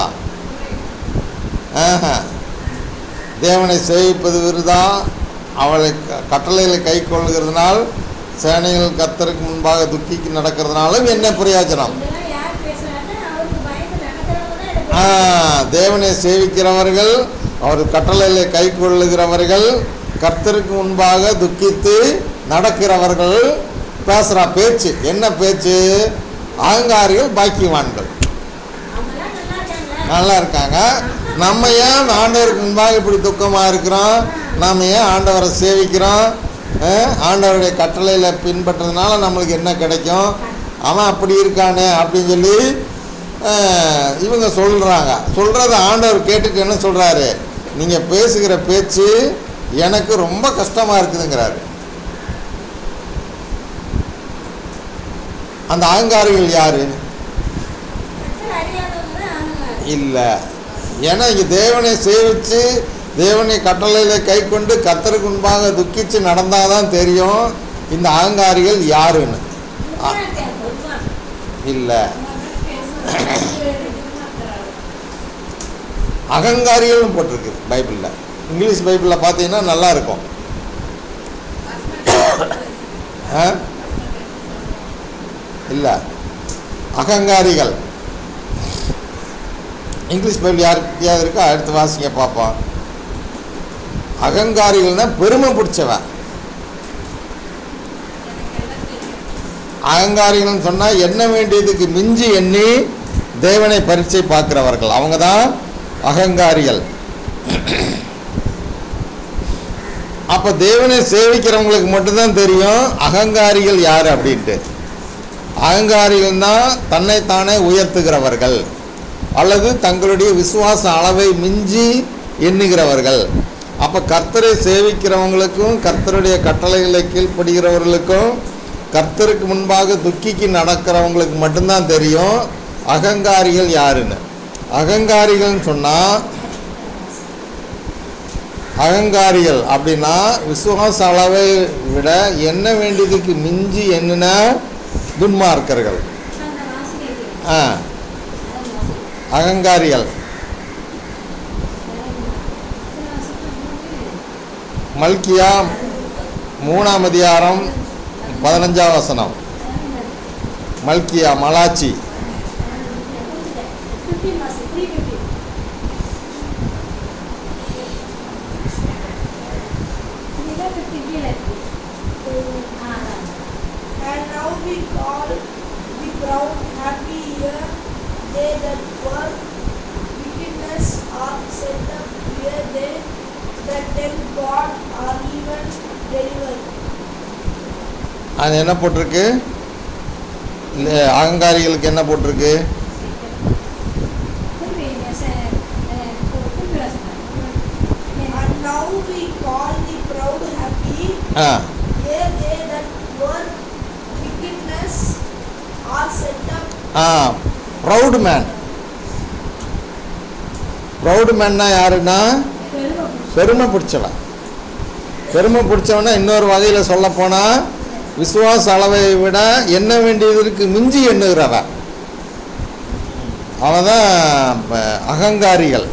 ஆஹா. தேவனை சேவிப்பது விருதா அவளை க- கட்டளைகளை கை கொள்கிறதுனால் சேனைகள் கத்தருக்கு முன்பாக துக்கிக்கு நடக்கிறதுனாலும் என்ன பிரயோஜனம் இதெல்லாம் யார் பேசுறாங்க அவருக்கு பயந்து நடக்கிறவங்க தான் இதை ஆ, தேவனை சேவிக்கிறவர்கள் அவர் கட்டளைகளை கை கொள்ளுகிறவர்கள் கர்த்தருக்கு முன்பாக துக்கித்து நடக்கிறவர்கள் பேசுகிறா பேச்சு என்ன பேச்சு அகங்காரிகள் பாக்கியவான்கள் அவங்கெல்லாம் நல்லா இருக்காங்களா நல்லா இருக்காங்க நம்ம ஏன் ஆண்டவருக்கு முன்பாக இப்படி துக்கமாக இருக்கிறோம் நாம் ஏன் ஆண்டவரை சேவிக்கிறோம் அஹ், ஆண்டவருடைய கட்டளையில் பின்பற்றதுனால நம்மளுக்கு என்ன கிடைக்கும் அவன் அப்படி இருக்கானே அப்படின்னு சொல்லி அஹ், இவங்க சொல்கிறாங்க சொல்கிறத ஆண்டவர் கேட்டுட்டு என்ன சொல்கிறாரு நீங்கள் பேசுகிற பேச்சு எனக்கு ரொம்ப கஷ்டமாக இருக்குதுங்கிறாரு அந்த அகங்காரிகள் யாரு கர்த்தர் அறியாதவங்க தான் அவங்க இல்லை ஏன்னா இங்கே தேவனை சேவித்து தேவனை கட்டளையில் கை கொண்டு கர்த்தருக்கு முன்பாக துக்கிச்சு நடந்தால் தான் தெரியும் இந்த அகங்காரிகள் யாருன்னு இல்லை அகங்காரிகள்னு போட்டிருக்கு பைபிளில் இங்கிலீஷ் பைபிளில் பார்த்தீங்கன்னா நல்லா இருக்கும் ஆ இல்லை அகங்காரிகள் இங்கிலீஷ் பைபிள் யாருக்கு இருக்கோ அடுத்து வாசிங்க பார்ப்போம் அகங்காரிகள்னா பெருமை பிடிச்சவன் அகங்காரிகள்னு சொன்னால் எண்ண வேண்டியதுக்கு மிஞ்சி எண்ணி தேவனை பரீட்சை பார்க்கிறவர்கள் அவங்க தான் அகங்காரிகள் அப்போ தேவனை சேவிக்கிறவங்களுக்கு மட்டும்தான் தெரியும் அகங்காரிகள் யார் அப்படின்ட்டு அகங்காரிகள் தான் தன்னைத்தானே உயர்த்துகிறவர்கள் அல்லது தங்களுடைய விசுவாச அளவை மிஞ்சி எண்ணுகிறவர்கள் அப்போ கர்த்தரை சேவிக்கிறவங்களுக்கும் கர்த்தருடைய கட்டளைகளை கீழ்ப்படுகிறவர்களுக்கும் கர்த்தருக்கு முன்பாக துக்கிக்கு நடக்கிறவங்களுக்கு மட்டும்தான் தெரியும் அகங்காரிகள் யாருன்னு அகங்காரிகள்னு சொன்னால் அகங்காரிகள் அப்படின்னா விசுவாச அளவை விட என்ன வேண்டியதுக்கு மிஞ்சி என்னென்ன துன்மார்க்கர்கள் அந்த வாசிக்கிறேன் ஆ அகங்காரிகள் மல்கியா மூணாம் அதிகாரம் பதினஞ்சாம் வசனம் மல்கியா மலாச்சி ஃபிஃப்டீன் மாசம் த்ரீ ஃபிஃப்டி இதுதான் ஃபிஃப்டி கீழே இருக்கு ஆ அதான். And now we call the proud happy here, they that work wickedness are set up here, they that tell God are even delivered. அது என்ன போட்டிருக்கு இல்லை அகங்காரிகளுக்கு என்ன போட்டிருக்கு திருப்பி இங்க ச- அஹ் திருப்பி வாசிப்பேன். And now we call the proud happy, ah here they that work wickedness are set up ah proud man proud மேன்னா யாருன்னா பெருமை பிடிச்சி. பெருமை பிடிச்சவன் பெருமை பிடிச்சவனா இன்னொரு வகையில் சொல்ல போனால் விசுவாச அளவை விட எண்ண வேண்டியதற்கு மிஞ்சி எண்ணுகிறவன் அவன் தான் அகங்காரிகள்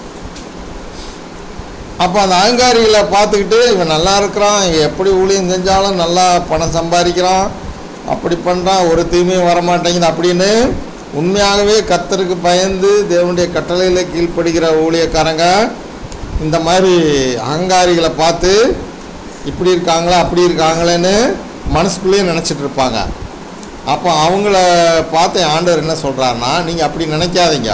அப்போ அந்த அகங்காரிகளை பார்த்துக்கிட்டு இவன் நல்லா இருக்கிறான் இவன் எப்படி ஊழியம் செஞ்சாலும் நல்லா பணம் சம்பாதிக்கிறான் அப்படி பண்ணுறான் ஒரு தீமையும் வரமாட்டேங்குது அப்படின்னு உண்மையாகவே கர்த்தருக்கு பயந்து தேவனுடைய கட்டளையில கீழ்ப்படுகிற ஊழியக்காரங்க இந்த மாதிரி அகங்காரிகளை பார்த்து இப்படி இருக்காங்களா அப்படி இருக்காங்களேன்னு மனசுக்குள்ளேயே நினச்சிட்டு இருப்பாங்க அப்போ அவங்கள பார்த்து ஆண்டவர் என்ன சொல்கிறாருன்னா நீங்கள் அப்படி நினைக்காதீங்க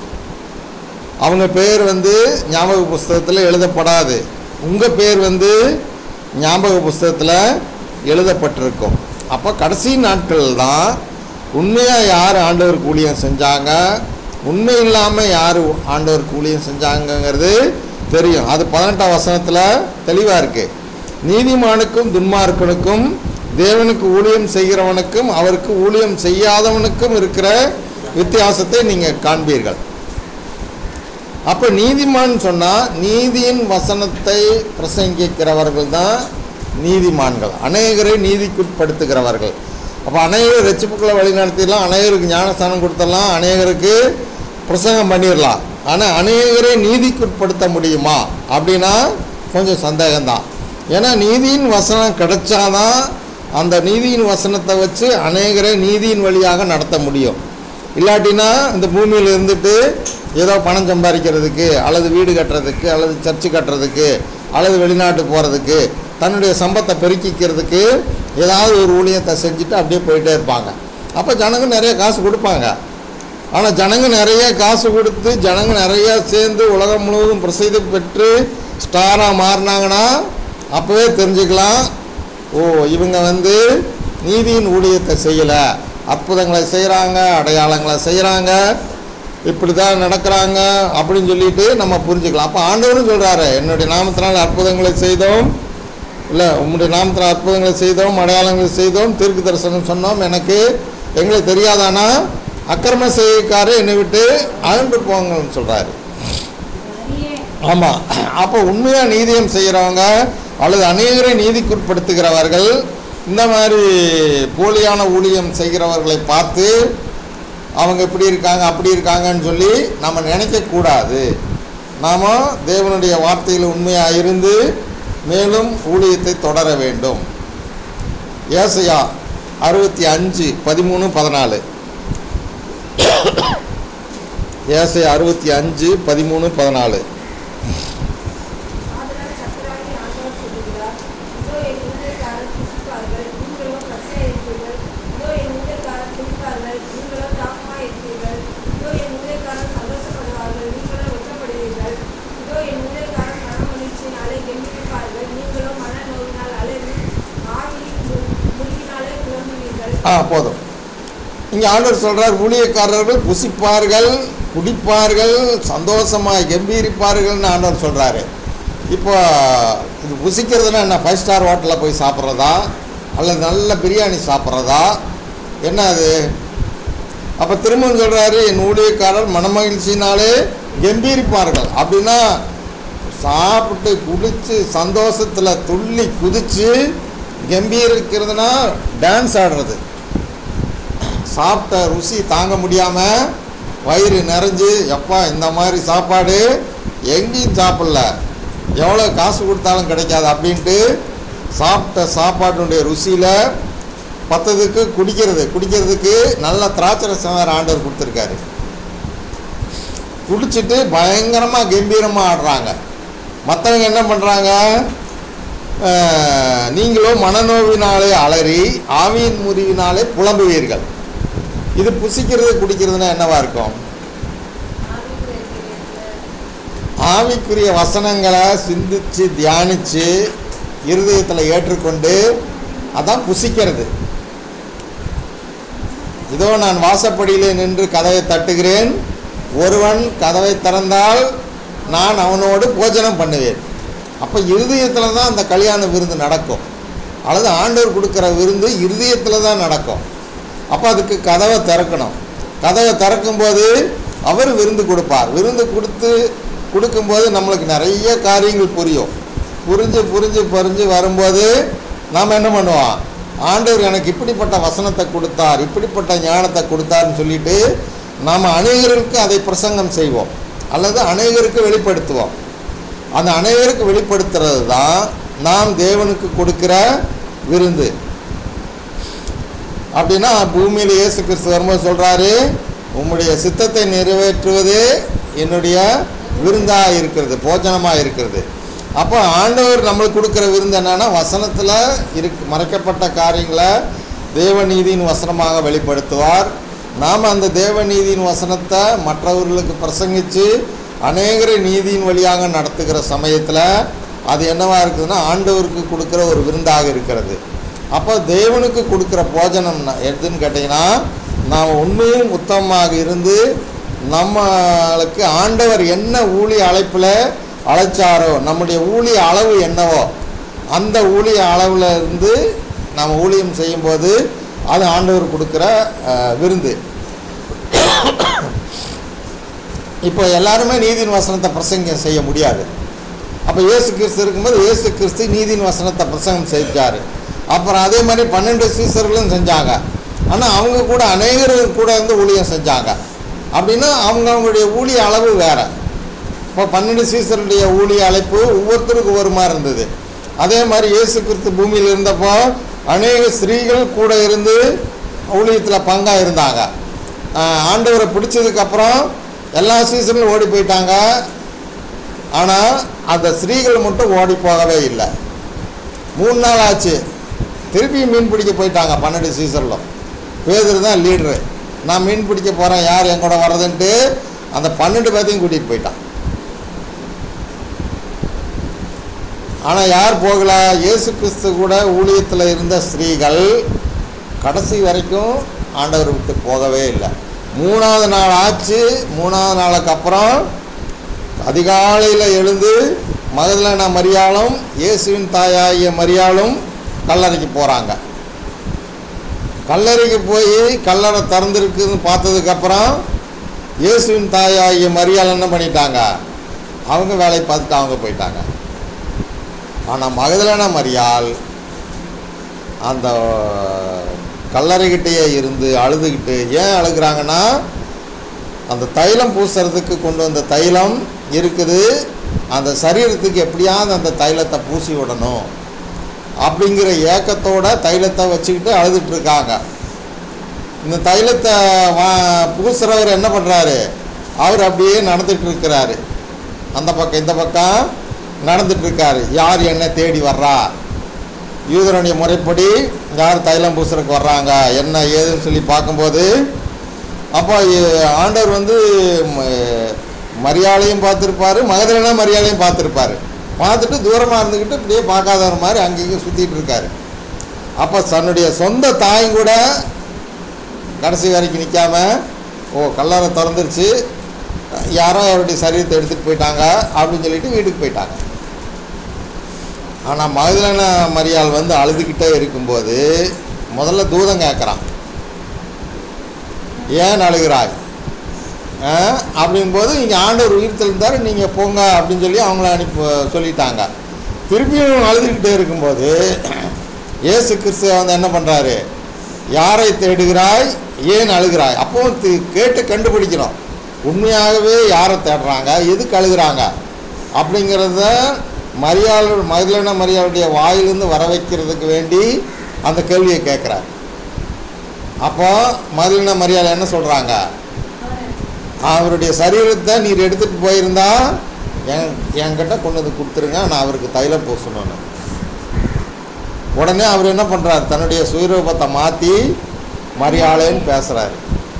அவங்க பேர் வந்து ஞாபக புஸ்தகத்தில் எழுதப்படாது உங்கள் பேர் வந்து ஞாபக புஸ்தகத்தில் எழுதப்பட்டிருக்கும் அப்போ கடைசி நாட்கள் தான் உண்மையாக யார் ஆண்டவருக்கு ஊழியம் செஞ்சாங்க உண்மை இல்லாமல் யார் ஆண்டவருக்கு ஊழியம் செஞ்சாங்கங்கிறது தெரியும் அது பதினெட்டாம் வசனத்தில் தெளிவாக இருக்குது நீதிமானுக்கும் துன்மார்க்கனுக்கும் தேவனுக்கு ஊழியம் செய்கிறவனுக்கும் அவருக்கு ஊழியம் செய்யாதவனுக்கும் இருக்கிற வித்தியாசத்தை நீங்கள் காண்பீர்கள் அப்போ நீதிமான் சொன்னால் நீதியின் வசனத்தை பிரசங்கிக்கிறவர்கள் தான் நீதிமான்கள் அநேகரை நீதிக்குட்படுத்துகிறவர்கள் அப்போ அநேகர் ரட்சிப்புக்களை வழிநடத்திடலாம் அநேகருக்கு ஞானஸ்தானம் கொடுத்துடலாம் அநேகருக்கு பிரசங்கம் பண்ணிடலாம் ஆனால் அநேகரை நீதிக்குட்படுத்த முடியுமா அப்படின்னா கொஞ்சம் சந்தேகம்தான் ஏன்னா நீதியின் வசனம் கிடைச்சாதான் அந்த நீதியின் வசனத்தை வச்சு அநேகரை நீதியின் வழியாக நடத்த முடியும் இல்லாட்டினா இந்த பூமியில் இருந்துட்டு ஏதோ பணம் சம்பாதிக்கிறதுக்கு அல்லது வீடு கட்டுறதுக்கு அல்லது சர்ச்சு கட்டுறதுக்கு அல்லது வெளிநாட்டு போகிறதுக்கு தன்னுடைய சம்பத்தை பெருக்கிக்கிறதுக்கு ஏதாவது ஒரு ஊழியத்தை செஞ்சுட்டு அப்படியே போயிட்டே இருப்பாங்க அப்போ ஜனங்க நிறைய காசு கொடுப்பாங்க ஆனால் ஜனங்க நிறைய காசு கொடுத்து ஜனங்க நிறைய சேர்ந்து உலகம் முழுவதும் பிரசித்தி பெற்று ஸ்டாராக மாறினாங்கன்னா அப்போவே தெரிஞ்சுக்கலாம் ஓ இவங்க வந்து நீதியின் ஊழியத்தை செய்யலை அற்புதங்களை செய்கிறாங்க அடையாளங்களை செய்கிறாங்க இப்படி தான் நடக்கிறாங்க அப்படின்னு சொல்லிட்டு நம்ம புரிஞ்சுக்கலாம் அப்போ ஆண்டவரும் சொல்கிறாரு என்னுடைய நாமத்தினால் அற்புதங்களை செய்தோம் இல்லை உம்முடைய நாமத்தில் அற்புதங்களை செய்தோம் அடையாளங்களை செய்தோம் தீர்க்கு தரிசனம் சொன்னோம் எனக்கு எங்களுக்கு தெரியாதானா அக்கிரம செய்யக்காரர் என்னை விட்டு அகன்று போங்கன்னு சொல்கிறாரு நிறைய ஆமாம் அப்போ உண்மையாக நீதியம் செய்கிறவங்க அல்லது அநேகரை நீதிக்குட்படுத்துகிறவர்கள் இந்த மாதிரி போலியான ஊழியம் செய்கிறவர்களை பார்த்து அவங்க இப்படி இருக்காங்க அப்படி இருக்காங்கன்னு சொல்லி நம்ம நினைக்கக்கூடாது நாம் தேவனுடைய வார்த்தையில் உண்மையாக இருந்து மேலும் ஊழியத்தை தொடர வேண்டும் ஏசையா அறுபத்தி அஞ்சு பதிமூணு பதினாலு ஏசை அறுபத்தி அஞ்சு பதிமூணு பதினாலு ஆதலால் கர்த்தராகிய ஆண்டவர் சொல்லுகிறார், இதோ என் ஊழியக்காரர் புசிப்பார்கள், நீங்களோ பசியாயிருப்பீர்கள். இதோ என் ஊழியக்காரர் குடிப்பார்கள், நீங்களோ தாகமாயிருப்பீர்கள். இதோ என் ஊழியக்காரர் சந்தோஷப்படுவார்கள், நீங்களோ வெட்கப்படுவீர்கள். இதோ என் ஊழியக்காரர் மனமகிழ்ச்சியினாலே கெம்பீரிப்பார்கள், நீங்களோ மனநோயினால் அலறி ஆவியின் மு- முறிவினாலே புலம்புவீர்கள். ஆ போதும் இங்கே ஆண்டவர் சொல்கிறார் ஊழியக்காரர்கள் புசிப்பார்கள் குடிப்பார்கள் சந்தோஷமாக கம்பீரிப்பார்கள்னு ஆண்டவர் சொல்கிறாரு இப்போ இது புசிக்கிறதுனா என்ன ஃபைவ் ஸ்டார் ஹோட்டலில் போய் சாப்பிட்றதா அல்லது நல்ல பிரியாணி சாப்பிட்றதா என்ன அது அப்போ திரும்பவும் சொல்கிறாரு என் ஊழியக்காரர் மனமகிழ்ச்சினாலே கம்பீரிப்பார்கள் அப்படின்னா சாப்பிட்டு குடிச்சு சந்தோஷத்தில் துள்ளி குதிச்சு கம்பீரிக்கிறதுனா டான்ஸ் ஆடுறது சாப்பிட்ட ருசி தாங்க முடியாமல் வயிறு நிறைஞ்சு எப்பா இந்த மாதிரி சாப்பாடு எங்கேயும் சாப்பிடல எவ்வளோ காசு கொடுத்தாலும் கிடைக்காது அப்படின்ட்டு சாப்பிட்ட சாப்பாட்டினுடைய ருசியில் பத்ததுக்கு குடிக்கிறது குடிக்கிறதுக்கு நல்ல திராட்சை ரசம் வேறு ஆண்டவர் கொடுத்துருக்காரு குடிச்சிட்டு பயங்கரமாக கம்பீரமாக ஆடுறாங்க மற்றவங்க என்ன பண்ணுறாங்க நீங்களும் மனநோவினாலே அலறி ஆவியின் முறிவினாலே புலம்புவீர்கள் இது புசிக்கிறது குடிக்கிறதுனா என்னவா இருக்கும் ஆவிக்குரிய வசனங்களை சிந்திச்சு தியானிச்சு இருதயத்தில் ஏற்றுக்கொண்டு அதான் புசிக்கிறது இதோ நான் வாசப்படியிலே நின்று கதவை தட்டுகிறேன் ஒருவன் கதவை திறந்தால் நான் அவனோடு போஜனம் பண்ணுவேன் அப்போ இருதயத்தில் தான் அந்த கல்யாண விருந்து நடக்கும் அல்லது ஆண்டவர் கொடுக்குற விருந்து இருதயத்தில் தான் நடக்கும் அப்போ அதுக்கு கதவை திறக்கணும் கதவை திறக்கும்போது அவர் விருந்து கொடுப்பார் விருந்து கொடுத்து கொடுக்கும்போது நம்மளுக்கு நிறைய காரியங்கள் புரியும் புரிஞ்சு புரிஞ்சு புரிஞ்சு வரும்போது நாம் என்ன பண்ணுவோம் ஆண்டவர் எனக்கு இப்படிப்பட்ட வசனத்தை கொடுத்தார் இப்படிப்பட்ட ஞானத்தை கொடுத்தாருன்னு சொல்லிட்டு நாம் அநேகருக்கு அதை பிரசங்கம் செய்வோம் அல்லது அநேகருக்கு வெளிப்படுத்துவோம் அந்த அநேகருக்கு வெளிப்படுத்துறது தான் நாம் தேவனுக்கு கொடுக்கிற விருந்து அப்படின்னா பூமியில் இயேசு கிறிஸ்து வரும்போது சொல்கிறாரு உம்முடைய சித்தத்தை நிறைவேற்றுவதே என்னுடைய விருந்தாக இருக்கிறது போஜனமாக இருக்கிறது அப்போ ஆண்டவர் நம்மளுக்கு கொடுக்குற விருந்து என்னன்னா வசனத்தில் இருக்கு மறைக்கப்பட்ட காரியங்களை தேவநீதியின் வசனமாக வெளிப்படுத்துவார் நாம் அந்த தேவநீதியின் வசனத்தை மற்றவர்களுக்கு பிரசங்கித்து அநேகரை நீதியின் வழியாக நடத்துகிற சமயத்தில் அது என்னவா இருக்குதுன்னா ஆண்டவருக்கு கொடுக்குற ஒரு விருந்தாக இருக்கிறது அப்போ தேவனுக்கு கொடுக்குற போஜனம் ந- எதுன்னு கேட்டிங்கன்னா நாம் உண்மையும் உத்தமமாக இருந்து நம்மளுக்கு ஆண்டவர் என்ன ஊழிய அழைப்பில் அழைச்சாரோ நம்முடைய ஊழிய அளவு என்னவோ அந்த ஊழிய அளவில் இருந்து நாம் ஊழியம் செய்யும்போது அது ஆண்டவர் கொடுக்குற அஹ், விருந்து இப்போ எல்லாருமே நீதியின் வசனத்தை பிரசங்கம் செய்ய முடியாது அப்போ இயேசு கிறிஸ்து இருக்கும்போது இயேசு கிறிஸ்து நீதியின் வசனத்தை பிரசங்கம் செஞ்சார் அப்புறம் அதே மாதிரி பன்னெண்டு சீசர்களும் செஞ்சாங்க ஆனால் அவங்க கூட அநேகர் கூட இருந்து ஊழியம் செஞ்சாங்க அப்படின்னா அவங்க அவங்களுடைய ஊழிய அளவு வேறு இப்போ பன்னெண்டு சீசருடைய ஊழிய அழைப்பு ஒவ்வொருத்தருக்கும் ஒவ்வொரு மாதிரி இருந்தது அதே மாதிரி இயேசு கிறிஸ்து பூமியில் இருந்தப்போ அநேக ஸ்திரீகள் கூட இருந்து ஊழியத்தில் பங்காக இருந்தாங்க ஆஹ் ஆண்டவரை பிடிச்சதுக்கப்புறம் எல்லா சீசனும் ஓடி போயிட்டாங்க ஆனால் அந்த ஸ்திரீகள் மட்டும் ஓடி போகவே இல்லை மூணு நாள் ஆச்சு திருப்பி மீன் பிடிக்க போயிட்டாங்க பன்னெண்டு சீசனில் பேதர் தான் லீடரு நான் மீன் பிடிக்க போகிறேன் யார் என் கூட வர்றதுன்ட்டு அந்த பன்னெண்டு பேர்த்தையும் கூட்டிகிட்டு போயிட்டான் ஆனால் யார் போகல இயேசு கிறிஸ்து கூட ஊழியத்தில் இருந்த ஸ்திரீகள் கடைசி வரைக்கும் ஆண்டவர் விட்டு போகவே இல்லை மூணாவது நாள் ஆச்சு மூணாவது நாளுக்கு அப்புறம் அதிகாலையில் எழுந்து மகதலேனா மரியாளும் இயேசுவின் தாயாகிய மரியாளும் கல்லறைக்கு போகிறாங்க கல்லறைக்கு போய் கல்லறை திறந்துருக்குன்னு பார்த்ததுக்கப்புறம் இயேசுவின் தாயாகிய மரியாள் என்ன பண்ணிட்டாங்க அவங்க வேலையை பார்த்துட்டு அவங்க போயிட்டாங்க ஆனால் மகதலேனா மரியாள் அந்த கல்லறைகிட்டேயே இருந்து அழுதுகிட்டு ஏன் அழுகுறாங்கன்னா அந்த தைலம் பூசுறதுக்கு கொண்டு வந்த தைலம் இருக்குது அந்த சரீரத்துக்கு எப்படியாவது அந்த தைலத்தை பூசி விடணும் அப்படிங்கிற ஏக்கத்தோட தைலத்தை வச்சுக்கிட்டு அழுதுட்டு இருக்காங்க இந்த தைலத்தை வா பூசுறவர் என்ன பண்ணுறாரு அவர் அப்படியே நடந்துட்டு இருக்கிறாரு அந்த பக்கம் இந்த பக்கம் நடந்துட்டு இருக்காரு யார் என்ன தேடி வர்றா யூதருடைய முறைப்படி யார் தைலம் பூசுறதுக்கு வர்றாங்க என்ன ஏதுன்னு சொல்லி பார்க்கும்போது அப்போ இ- ஆண்டவர் வந்து ம- மரியாதையும் பார்த்துருப்பாரு மகதலேனா மரியாதையும் பார்த்துருப்பாரு பார்த்துட்டு தூரமாக இருந்துக்கிட்டு இப்படியே பார்க்காதவர் மாதிரி அங்கேயும் சுற்றிட்டு இருக்காரு அப்போ தன்னுடைய சொந்த தாயும் கூட கடைசி வரைக்கும் நிற்காம ஓ கல்லறை திறந்துருச்சு யாரோ அவருடைய சரீரத்தை எடுத்துகிட்டு போயிட்டாங்க அப்படின்னு சொல்லிட்டு வீட்டுக்கு போயிட்டாங்க ஆனால் மகதலேனா மரியாள் வந்து அழுதுகிட்டே இருக்கும்போது முதல்ல தூதம் கேட்குறான் ஏன் அழுகிறாய் ஆ? அப்படிங்கும்போது இங்கே ஆண்டவர் உயிர் தெளிந்தார் நீங்கள் போங்க அப்படின்னு சொல்லி அவங்கள அனுப்பி சொல்லிட்டாங்க திருப்பியும் அழுதுகிட்டே இருக்கும்போது இயேசு கிறிஸ்து வந்து என்ன பண்ணுறாரு யாரை தேடுகிறாய் ஏன் அழுகிறாய் அப்போ தி- கேட்டு கண்டுபிடிக்கணும் உண்மையாகவே யாரை தேடுறாங்க எதுக்கு அழுகிறாங்க அப்படிங்கிறத மரியாள் மகிழன மரியாளுடைய வாயிலிருந்து வர வைக்கிறதுக்கு வேண்டி அந்த கேள்வியை கேட்குறார் அப்போ மகிழன மரியாதை என்ன சொல்கிறாங்க அவருடைய சரீரத்தை நீர் எடுத்துகிட்டு போயிருந்தா என் என்கிட்ட கொண்டு வந்து கொடுத்துருங்க நான் அவருக்கு தைலம் பூசணும்னு உடனே அவர் என்ன பண்ணுறாரு தன்னுடைய சுயரூபத்தை மாற்றி மரியாளைன்னு பேசுகிறாரு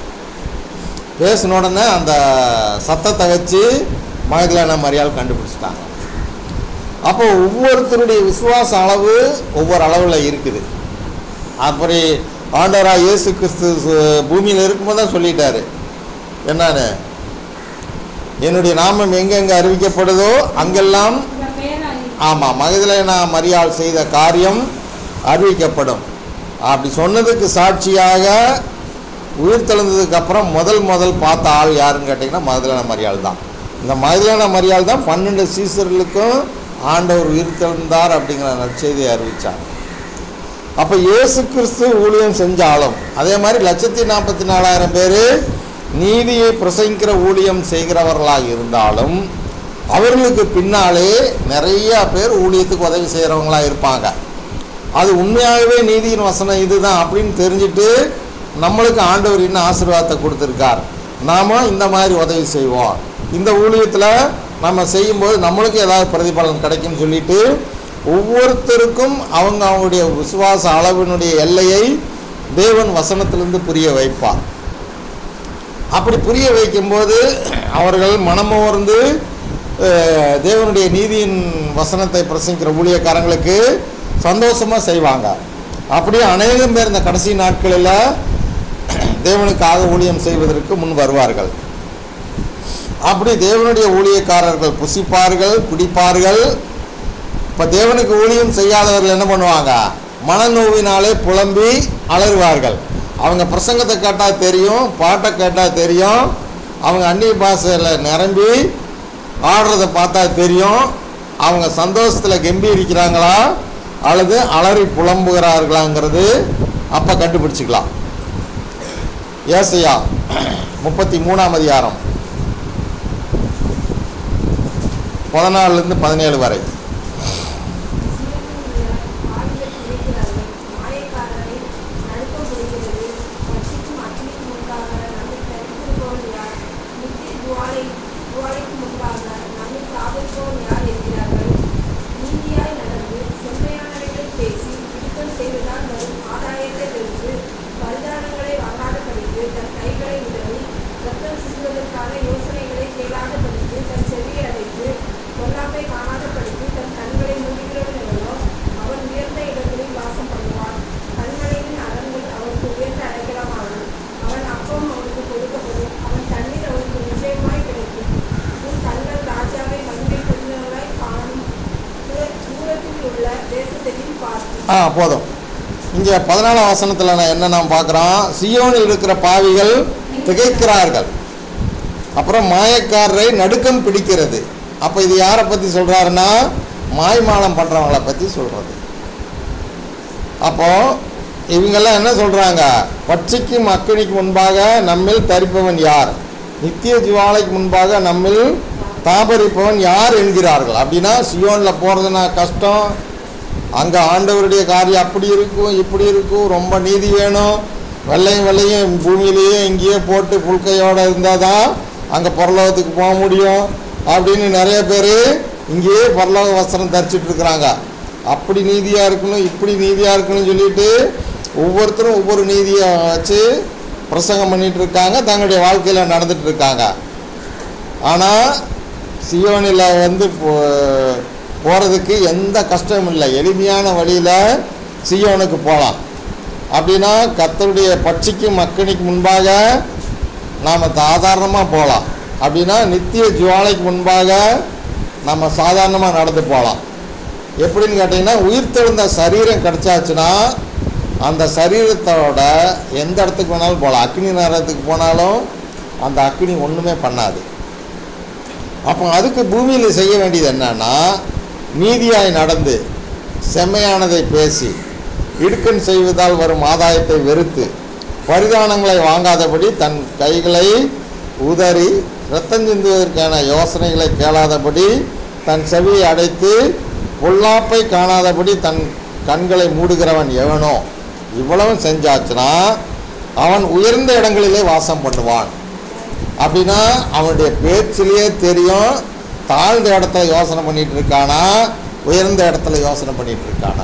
பேசின உடனே அந்த சத்தத்தை வச்சு மகதலான மரியாள் கண்டுபிடிச்சிட்டாங்க அப்போ ஒவ்வொருத்தருடைய விசுவாச அளவு ஒவ்வொரு அளவில் இருக்குது அப்படி ஆண்டவராக இயேசு கிறிஸ்து சு- பூமியில் இருக்கும்போது தான் சொல்லிட்டாரு என்னன்னு என்னுடைய நாமம் எங்கெங்கே அறிவிக்கப்படுதோ அங்கெல்லாம் உங்க பேரா இருக்கு. ஆமாம் மகதலேனா மரியாள் செய்த காரியம் அறிவிக்கப்படும் அப்படி சொன்னதுக்கு சாட்சியாக உயிர் தெழுந்ததுக்கு அப்புறம் முதல் முதல் பார்த்த ஆள் யாருன்னு கேட்டிங்கன்னா மகதலேனா மரியாள் தான் இந்த மகதலேனா மரியாள் தான் பன்னெண்டு சீசர்களுக்கும் ஆண்டவர் உயிர் தெழுந்தார் அப்படிங்கிற நற்செய்தியை அறிவித்தார் அப்போ இயேசு கிறிஸ்து ஊழியம் செஞ்சாலும் அதே மாதிரி லட்சத்தி நாற்பத்தி நாலாயிரம் பேர் நீதியை பிரசங்கிக்கிற ஊழியம் செய்கிறவர்களாக இருந்தாலும் அவர்களுக்கு பின்னாலே நிறைய பேர் ஊழியத்துக்கு உதவி செய்கிறவங்களா இருப்பாங்க அது உண்மையாகவே நீதியின் வசனம் இதுதான் அப்படின்னு தெரிஞ்சுட்டு நம்மளுக்கு ஆண்டவர் இன்னும் ஆசீர்வாதத்தை கொடுத்துருக்கார் நாம இந்த மாதிரி உதவி செய்வோம் இந்த ஊழியத்தில் நம்ம செய்யும்போது நம்மளுக்கு ஏதாவது பிரதிபலன் கிடைக்கும்னு சொல்லிட்டு ஒவ்வொருத்தருக்கும் அவங்க அவங்களுடைய விசுவாச அளவினுடைய எல்லையை தேவன் வசனத்திலிருந்து புரிய வைப்பார் அப்படி புரிய வைக்கும்போது அவர்கள் மனமோர்ந்து அஹ், தேவனுடைய நீதியின் வசனத்தை பிரசங்கிக்கிற ஊழியக்காரங்களுக்கு சந்தோஷமாக செய்வாங்க அப்படியே அநேகம் பேர் இந்த கடைசி நாட்களில் தேவனுக்காக ஊழியம் செய்வதற்கு முன் வருவார்கள் அப்படி தேவனுடைய ஊழியக்காரர்கள் புசிப்பார்கள் குடிப்பார்கள் இப்போ தேவனுக்கு ஊழியம் செய்யாதவர்கள் என்ன பண்ணுவாங்க மனநோவினாலே புலம்பி அலறுவார்கள் அவங்க பிரசங்கத்தை கேட்டால் தெரியும் பாட்டை கேட்டால் தெரியும் அவங்க அந்நிய பாஷையில் நிரம்பி ஆடுறதை பார்த்தா தெரியும் அவங்க சந்தோஷத்தில் கம்பீரிக்கிறாங்களா அல்லது அலறி புலம்புகிறார்களாங்கிறது அப்போ கண்டுபிடிச்சிக்கலாம் ஏசையா முப்பத்தி மூணாம் அதிகாரம் பதினாலுலேருந்து பதினேழு வரை ஆண்கள் நினைக்கிறார்கள் மாயக்காரரை நடுக்கம் புரிகிறது பட்சிக்கும் அக்னிக்கு முன்பாக நம்மை தரித்திருப்பவன் யார் நித்திய துவாலை துவாலைக்கு முன்பாக நம்மை காவல்பவன் யார் என்கிறார்கள் நீதியாய் நடந்து செம்மையானவைகளை பேசி பிடித்தம் செய்வதால் வரும் ஆதாயத்தை வெறுத்து பரிதானங்களை வாங்காத படித்து தன் கைகளை உதவி ரத்தம் சிந்துவதற்கான யோசனைகளை கேளாத படித்து தன் செவியை அடைத்து பொல்லாப்பை காணாத படித்து தன் கண்களை மூடுகிறவன் எவனோ அவன் உயர்ந்த இடங்களில் வாசம் பண்ணுவான் கண்மலையின் அரண்கள் அவனுக்கு உயர்ந்த அடைக்கலமாகும் அவன் அப்பம் அவனுக்கு கொடுக்கப்படும் அவன் தண்ணீர் அவனுக்கு நிச்சயமாய் கிடைக்கும் உன் கண்கள் ராஜாவை மங்கை கொஞ்சங்களாய் காணும் தூர- தூரத்தில் உள்ள தேசத்தையும் பார்த்து ஆ போதும் இங்கே பதினாலாம் வசனத்தில் நான் என்ன நாம் பார்க்குறோம் சியோனில் இருக்கிற பாவிகள் திகைக்கிறார்கள் அப்புறம் மாயக்காரரை நடுக்கம் பிடிக்கிறது அப்போ இது யாரை பற்றி சொல்கிறாருன்னா மாய்மாலம் பண்ணுறவங்கள பற்றி சொல்கிறது அப்போது இவங்கெல்லாம் என்ன சொல்கிறாங்க பட்சிக்கும் அக்கினிக்கு முன்பாக நம்மில் தரிப்பவன் யார் நித்திய ஜுவாலைக்கு முன்பாக நம்மில் தாபரிப்பவன் யார் என்கிறார்கள் அப்படின்னா சியோனில் போகிறதுனா கஷ்டம் அங்கே ஆண்டவருடைய காரியம் அப்படி இருக்கும் இப்படி இருக்கும் ரொம்ப நீதி வேணும் வெள்ளையும் வெள்ளையும் பூமியிலேயே இங்கேயே போட்டு புல்கையோடு இருந்தால் தான் அங்கே பரலோகத்துக்கு போக முடியும் அப்படின்னு நிறைய பேர் இங்கேயே பரலோக வஸ்திரம் தரிச்சிட்டு இருக்கிறாங்க அப்படி நீதியாக இருக்கணும் இப்படி நீதியாக இருக்கணும்னு சொல்லிட்டு ஒவ்வொருத்தரும் ஒவ்வொரு நீதியை வச்சு பிரசங்கம் பண்ணிட்டு இருக்காங்க தங்களுடைய வாழ்க்கையில் நடந்துட்டு இருக்காங்க ஆனால் சியோனில் வந்து போ- போகிறதுக்கு எந்த கஷ்டமும் இல்லை எளிமையான வழியில் சியோனுக்கு போகலாம் அப்படின்னா கர்த்தருடைய பட்சிக்கும் மக்களுக்கு முன்பாக நாம் சாதாரணமாக போகலாம் அப்படின்னா நித்திய ஜுவாலைக்கு முன்பாக நம்ம சாதாரணமாக நடந்து போகலாம் எப்படின்னு கேட்டிங்கன்னா உயிர்த்தெழுந்த சரீரம் கிடச்சாச்சுன்னா அந்த சரீரத்தோட எந்த இடத்துக்கு வேணாலும் போகலாம் அக்னி நேரத்துக்கு போனாலும் அந்த அக்னி ஒன்றுமே பண்ணாது அப்போ அதுக்கு பூமியில் செய்ய வேண்டியது என்னன்னா நீதியாய் நடந்து செம்மையானதை பேசி இடுக்கண் செய்வதால் வரும் ஆதாயத்தை வெறுத்து பரிதானங்களை வாங்காதபடி தன் கைகளை உதறி ரத்தம் சிந்துவதற்கான யோசனைகளை கேளாதபடி தன் செவியை அடைத்து பொல்லாப்பை காணாதபடி தன் கண்களை மூடுகிறவன் எவனோ இவ்வளவும் செஞ்சாச்சுன்னா அவன் உயர்ந்த இடங்களிலே வாசம் பண்ணுவான் அப்படின்னா அவனுடைய பேச்சிலேயே தெரியும் தாழ்ந்த இடத்துல யோசனை பண்ணிட்டு இருக்கானா உயர்ந்த இடத்துல யோசனை பண்ணிட்டு இருக்கானா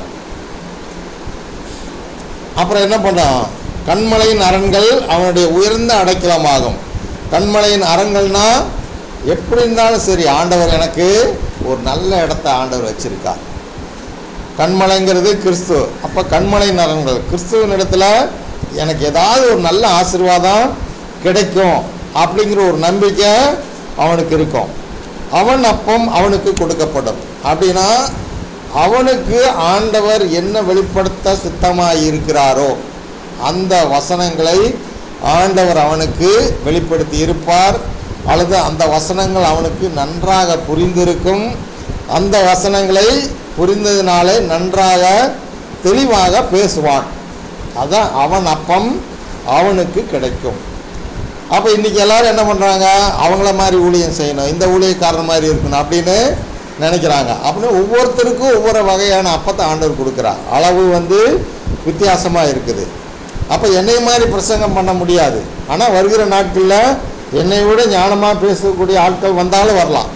அப்புறம் என்ன பண்ணான் கண்மலையின் அரண்கள் அவனுடைய உயர்ந்த அடைக்கலமாகும் கண்மலையின் அரண்கள்னா எப்படி இருந்தாலும் சரி ஆண்டவர் எனக்கு ஒரு நல்ல இடத்த ஆண்டவர் வச்சிருக்கார் கண்மலைங்கிறது கிறிஸ்து அப்போ கண்மலையின் அரண்கள் கிறிஸ்துவின் இடத்துல எனக்கு ஏதாவது ஒரு நல்ல ஆசீர்வாதம் கிடைக்கும் அப்படிங்கிற ஒரு நம்பிக்கை அவனுக்கு இருக்கும் அவன் அப்பம் அவனுக்கு கொடுக்கப்படும் அப்படின்னா அவனுக்கு ஆண்டவர் என்ன வெளிப்படுத்த சித்தமாக இருக்கிறாரோ அந்த வசனங்களை ஆண்டவர் அவனுக்கு வெளிப்படுத்தி இருப்பார் அல்லது அந்த வசனங்கள் அவனுக்கு நன்றாக புரிந்திருக்கும் அந்த வசனங்களை புரிந்ததினாலே நன்றாக தெளிவாக பேசுவான் அதான் அவன் அப்பம் அவனுக்கு கிடைக்கும் அப்போ இன்றைக்கி எல்லாரும் என்ன பண்ணுறாங்க அவங்கள மாதிரி ஊழியம் செய்யணும் இந்த ஊழியக்காரன் மாதிரி இருக்கணும் அப்படின்னு நினைக்கிறாங்க அப்படின்னு ஒவ்வொருத்தருக்கும் ஒவ்வொரு வகையான அப்பத்தை ஆண்டவர் கொடுக்குறார் அளவு வந்து வித்தியாசமாக இருக்குது அப்போ என்னை மாதிரி பிரசங்கம் பண்ண முடியாது ஆனால் வருகிற நாட்களில் என்னை விட ஞானமாக பேசக்கூடிய ஆட்கள் வந்தாலும் வரலாம்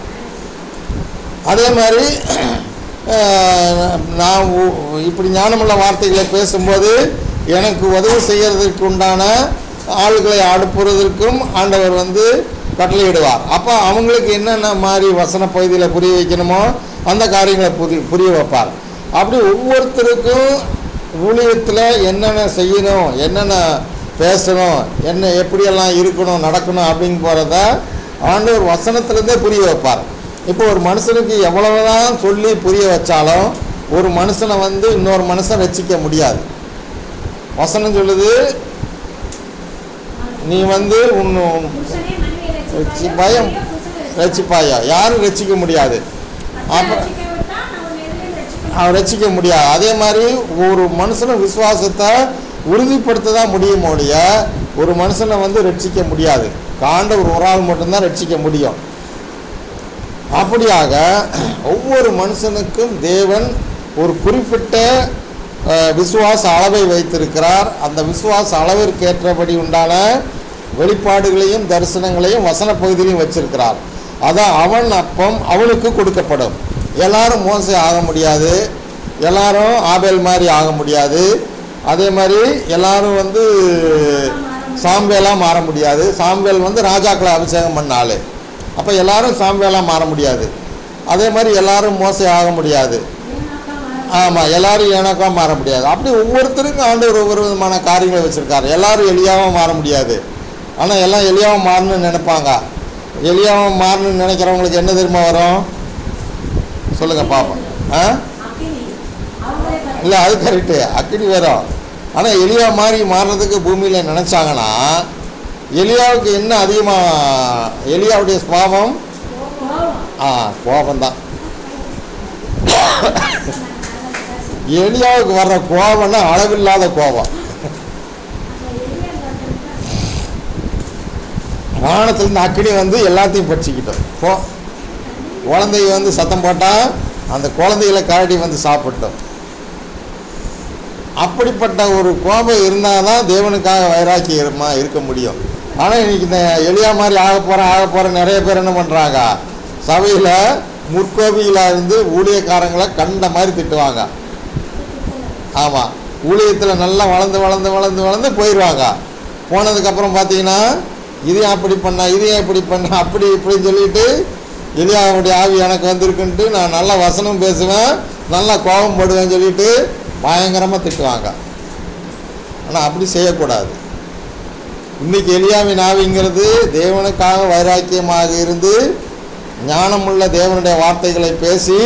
அதே மாதிரி அஹ், நான் உ- இப்படி ஞானமுள்ள வார்த்தைகளை பேசும்போது எனக்கு உதவி செய்யறதற்கு உண்டான ஆளுகளை அனுப்புறதற்கும் ஆண்டவர் வந்து கட்டளையிடுவார் அப்போ அவங்களுக்கு என்னென்ன மாதிரி வசன பகுதியில் புரிய வைக்கணுமோ அந்த காரியங்களை புரி புரிய வைப்பார் அப்படி ஒவ்வொருத்தருக்கும் ஊழியத்தில் என்னென்ன செய்யணும் என்னென்ன பேசணும் என்ன எப்படியெல்லாம் இருக்கணும் நடக்கணும் அப்படின்னு போகிறத ஆண்டவர் வசனத்திலேருந்தே புரிய வைப்பார் இப்போ ஒரு மனுஷனுக்கு எவ்வளவுதான் சொல்லி புரிய வச்சாலும் ஒரு மனுஷனை வந்து இன்னொரு மனுஷன் ரசிக்க முடியாது வசனம் சொல்லுது நீ வந்து உன் புருஷனே மனைவியை ரட்சி- ரட்சிப்பாயோ, பயம் மனைவியோ புருஷனை ரட்சிப்பாயோ. ரட்சிப்பாயா யாரும் ரட்சிக்க முடியாது கர்த்தர் அப்புறம் ரட்சிக்க விட்டா அவன் எதிரையும் ரட்சிக்க அவன் ரட்சிக்க முடியாது அதே மாதிரி ஒரு மனுஷன விசுவாசத்தை உறுதிப்படுத்த தான் முடியும் ஒழிய ஒரு மனுஷனை வந்து ரட்சிக்க முடியாது காண்ட ஒரு ஒரு ஆள் மட்டும்தான் ரட்சிக்க முடியும் அப்படியாக ஒவ்வொரு மனுஷனுக்கும் தேவன் ஒரு குறிப்பிட்ட அஹ், விசுவாச அளவை வைத்திருக்கிறார் அந்த விசுவாச அளவிற்கு ஏற்றபடி உண்டான வெளிப்பாடுகளையும் தரிசனங்களையும் வசன பகுதியிலையும் வச்சிருக்கிறார் அதான் அவன் அப்பம் அவனுக்கு கொடுக்கப்படும் எல்லாரும் மோசை ஆக முடியாது எல்லாரும் ஆபேல் மாதிரி ஆக முடியாது அதே மாதிரி எல்லாரும் வந்து சாம்பேலாக மாற முடியாது சாம்பேல் வந்து ராஜாக்களை அபிஷேகம் பண்ண ஆளு அப்போ எல்லாரும் சாம்பேலாக மாற முடியாது அதே மாதிரி எல்லாரும் மோசை ஆக முடியாது ஏனாக்கா வர- ஆமாம் எல்லாரும் ஏனக்காக மாற முடியாது அப்படி ஒவ்வொருத்தருக்கும் ஆண்டவர் ஒவ்வொரு விதமான காரியங்களை வச்சுருக்காரு எல்லாரும் எளியாகவும் மாற முடியாது ஆனால் எல்லாம் எளியாகவும் மாறணும்னு நினைப்பாங்க எளியாகவும் மாறணும்னு நினைக்கிறவங்களுக்கு என்ன தெரியுமா வரும் சொல்லுங்கள் பார்ப்போம் ஆ அக்கினி. அவங்களே கர்த்தர் இல்லை அது கரெக்டு அக்கினி வரும் ஆனால் எலியா மாதிரி மாறுறதுக்கு பூமியில் நினச்சாங்கன்னா எலியாவுக்கு என்ன அதிகமாக எலியாவுடைய சுபாவம் கோபம். ஆ கோபம்தான் எலியாவுக்கு வர்ற கோபம்னா அளவில்லாத கோபம் அந்த எளிய கர்த்தருக்கு வானத்துலேருந்து அக்கினி வந்து எல்லாத்தையும் பறிச்சுக்கிட்டோம் போ குழந்தைய வந்து சத்தம் போட்டால் அந்த குழந்தைகளை கரடி வந்து சாப்பிட்டோம் அப்படிப்பட்ட ஒரு கோபம் இருந்தால் தான் தேவனுக்காக வைராக்கியமாக இருக்க முடியும் ஆனால் இன்னைக்கு இந்த எளியா மாதிரி ஆக போகிறேன் ஆக போகிறேன் நிறைய பேர் என்ன பண்ணுறாங்க சபையில் முற்கோபிகளாக இருந்து ஊழியக்காரங்களை கண்ட மாதிரி திட்டுவாங்க ஆமாம் ஊழியத்தில் நல்லா வளர்ந்து வளர்ந்து வளர்ந்து வளர்ந்து போயிடுவாங்க போனதுக்கப்புறம் பார்த்தீங்கன்னா இதையும் அப்படி பண்ண இதையும் இப்படி பண்ண அப்படி இப்படின்னு சொல்லிட்டு எலியாவுடைய ஆவி எனக்கு வந்திருக்குன்ட்டு நான் நல்லா வசனம் பேசுவேன் நல்லா கோபம் போடுவேன்னு சொல்லிட்டு பயங்கரமாக திட்டுவாங்க ஆனால் அப்படி செய்யக்கூடாது இன்னைக்கு எலியாவின் ஆவிங்கிறது தேவனுக்காக வைராக்கியமாக இருந்து ஞானமுள்ள தேவனுடைய வார்த்தைகளை பேசி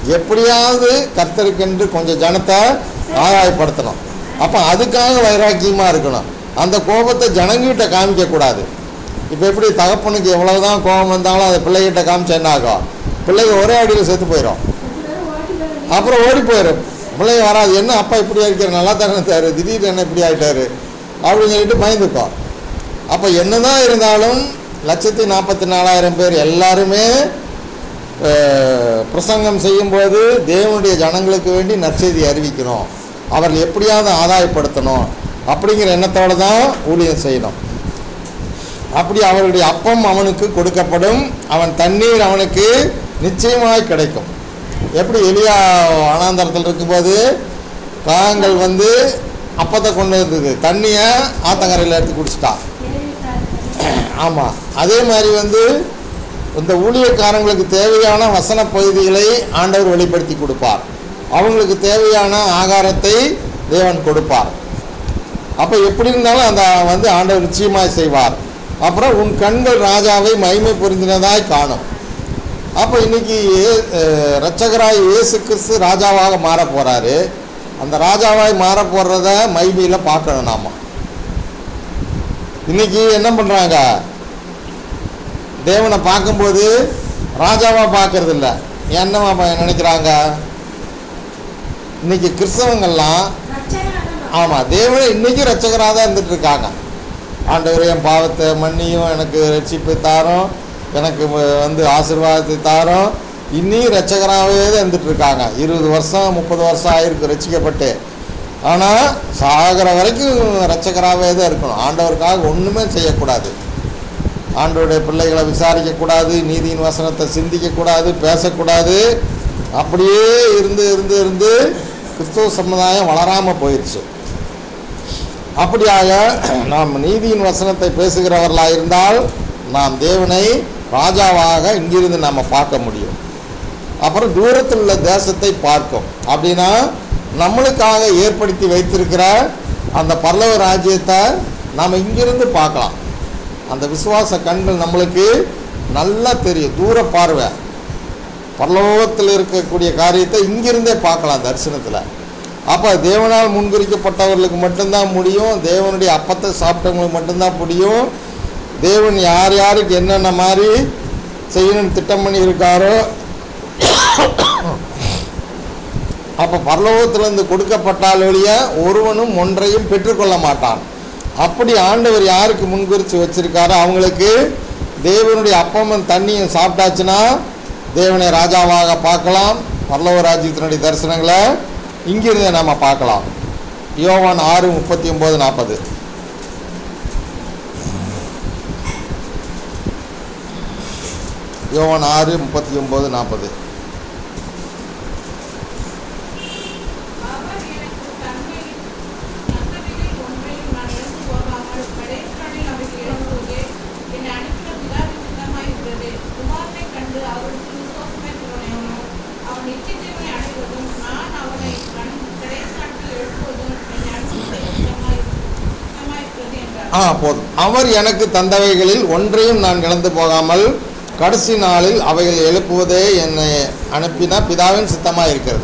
எப்படியாவது கர்த்தருக்கென்று கொஞ்சம் ஜனத்தை ஆதாயப்படுத்தணும் அப்போ அதுக்காக வைராக்கியமாக இருக்கணும் அந்த கோபத்தை ஜனங்கிட்ட காமிக்கக்கூடாது இப்போ எப்படி தகப்பனுக்கு எவ்வளவுதான் கோபம் வந்தாலும் அதை பிள்ளைகிட்ட காமிச்சா என்ன ஆகும் பிள்ளைங்க ஒரே அடியில் செத்து போயிடும் அப்புறம் ஓடி போயிடும் பிள்ளைங்க வராது என்ன அப்பா இப்படி இருக்கிற நல்லா தானே இருந்தாரு திடீர்னு என்ன இப்படி ஆயிட்டாரு அப்படின்னு சொல்லிட்டு பயந்துக்கும் அப்போ என்னதான் இருந்தாலும் லட்சத்தி நாற்பத்தி நாலாயிரம் பேர் எல்லாருமே அஹ், பிரசங்கம் செய்யும்போது தேவனுடைய ஜனங்களுக்கு வேண்டி நற்செய்தி அறிவிக்கணும் அவர்கள் எப்படியாவது ஆதாயப்படுத்தணும் அப்படிங்கிற எண்ணத்தோடு தான் ஊழியம் செய்யணும் அப்படி அவருடைய அப்பம் அவனுக்கு கொடுக்கப்படும் அவன் தண்ணீர் அவனுக்கு நிச்சயமாய் கிடைக்கும் எப்படி எலியா அனாந்தரத்தில் இருக்கும்போது காகங்கள் வந்து அப்பத்தை கொண்டு வந்தது தண்ணியை ஆத்தங்கரையில் எடுத்து குடிச்சிட்டா ஆமாம் அதே மாதிரி வந்து இந்த ஊழியக்காரங்களுக்கு தேவையான வசன பகுதிகளை ஆண்டவர் வெளிப்படுத்தி கொடுப்பார் அவங்களுக்கு தேவையான ஆகாரத்தை தேவன் கொடுப்பார் அப்போ எப்படி இருந்தாலும் அந்த வந்து ஆண்டவர் நிச்சயமாய் செய்வார் அப்புறம் உன் கண்கள் ராஜாவை மகிமை பொருந்தினதாய் காணும் அப்போ இன்னைக்கு ஏ- அஹ் இரட்சகராய் இயேசு கிறிஸ்து ராஜாவாக மாற போறாரு அந்த ராஜாவாய் மாற போறத மைமையில பார்க்கணும் நாம இன்னைக்கு என்ன பண்றாங்க தேவனை பார்க்கும்போது ராஜாவா பார்க்கறது இல்ல என்னவா ப- நினைக்கிறாங்க இன்னைக்கு கிறிஸ்தவங்கள்லாம் ஆமாம் தேவனே இன்னைக்கும் ரட்சகராக தான் இருந்துட்டு இருக்காங்க ஆண்டவரே என் பாவத்தை மன்னியும் எனக்கு ரட்சிப்பு தாரும் எனக்கு வ- வந்து ஆசீர்வாதத்தை தாரும் இன்னியும் ரட்சகராகவே தான் இருந்துட்டு இருக்காங்க இருபது வருஷம் முப்பது வருஷம் ஆயிருக்கு ரட்சிக்கப்பட்டு ஆனால் சாகிற வரைக்கும் ரட்சகராகவே தான் இருக்கணும் ஆண்டவருக்காக ஒன்றுமே செய்யக்கூடாது ஆண்டவருடைய பிள்ளைகளை விசாரிக்கக்கூடாது நீதியின் வசனத்தை சிந்திக்கக்கூடாது பேசக்கூடாது அப்படியே இருந்து இருந்து இருந்து கிறிஸ்துவ சமுதாயம் வளராமல் போயிடுச்சு அப்படியாக நாம் நீதியின் வசனத்தை பேசுகிறவர்களாக இருந்தால் நாம் தேவனை ராஜாவாக இங்கிருந்து நாம் பார்க்க முடியும் அப்புறம் தூரத்தில் உள்ள தேசத்தை பார்க்கும் அப்படின்னா நம்மளுக்காக ஏற்படுத்தி வைத்திருக்கிற அந்த பல்லவ ராஜ்யத்தை நாம் இங்கிருந்து பார்க்கலாம் அந்த விசுவாச கண்கள் நம்மளுக்கு நல்லா தெரியும் தூர பார்வை பரலோகத்தில் இருக்கக்கூடிய காரியத்தை இங்கிருந்தே பார்க்கலாம் தரிசனத்தில் அப்போ தேவனால் முன்குறிக்கப்பட்டவர்களுக்கு மட்டும்தான் முடியும் தேவனுடைய அப்பத்தை சாப்பிட்டவங்களுக்கு மட்டும்தான் முடியும் தேவன் யார் யாருக்கு என்னென்ன மாதிரி செய்யணும்னு திட்டம் பண்ணி இருக்காரோ அப்போ பரலோகத்திலிருந்து கொடுக்கப்பட்டால் ஒழிய ஒருவனும் ஒன்றையும் பெற்றுக்கொள்ள மாட்டான் அப்படி ஆண்டவர் யாருக்கு முன்குறித்து வச்சிருக்காரோ அவங்களுக்கு தேவனுடைய அப்பமும் தண்ணியும் சாப்பிட்டாச்சுன்னா தேவனை ராஜாவாக பார்க்கலாம் பரலோக ராஜ்யத்தினுடைய தரிசனங்களை இங்கிருந்து நம்ம பார்க்கலாம் யோவான் ஆறு முப்பத்தி ஒம்பது நாற்பது யோவான் ஆறு முப்பத்தி ஒம்பது நாற்பது அவர் எனக்கு தன்மை தந்தவைகளில் ஒன்றையும் நான் இழந்து போகாமல் கடைசி நாளில் அவைகள் எழும்புவதே என்னை அனுப்பின பிதாவின் சித்தமாயிருக்கிறது குமாரனை கண்டு அவருக்கு விசுவாசமாய் திருவனையானோ அவன் நித்திய ஜீவனை அடைவதும் நான் அவனை கண் கடைசி நாட்களில் எழுப்புவதும் என்னை அனுப்பின சித்தமாய் சித்தமாயிருக்கிறது என்றார் ஆ போதும் அவர் எனக்கு தந்தவைகளில் ஒன்றையும் நான் இழந்து போகாமல் கடைசி நாளில் அவைகள் எழுப்புவதே என்னை அனுப்பின பிதாவின் சித்தமாக இருக்கிறது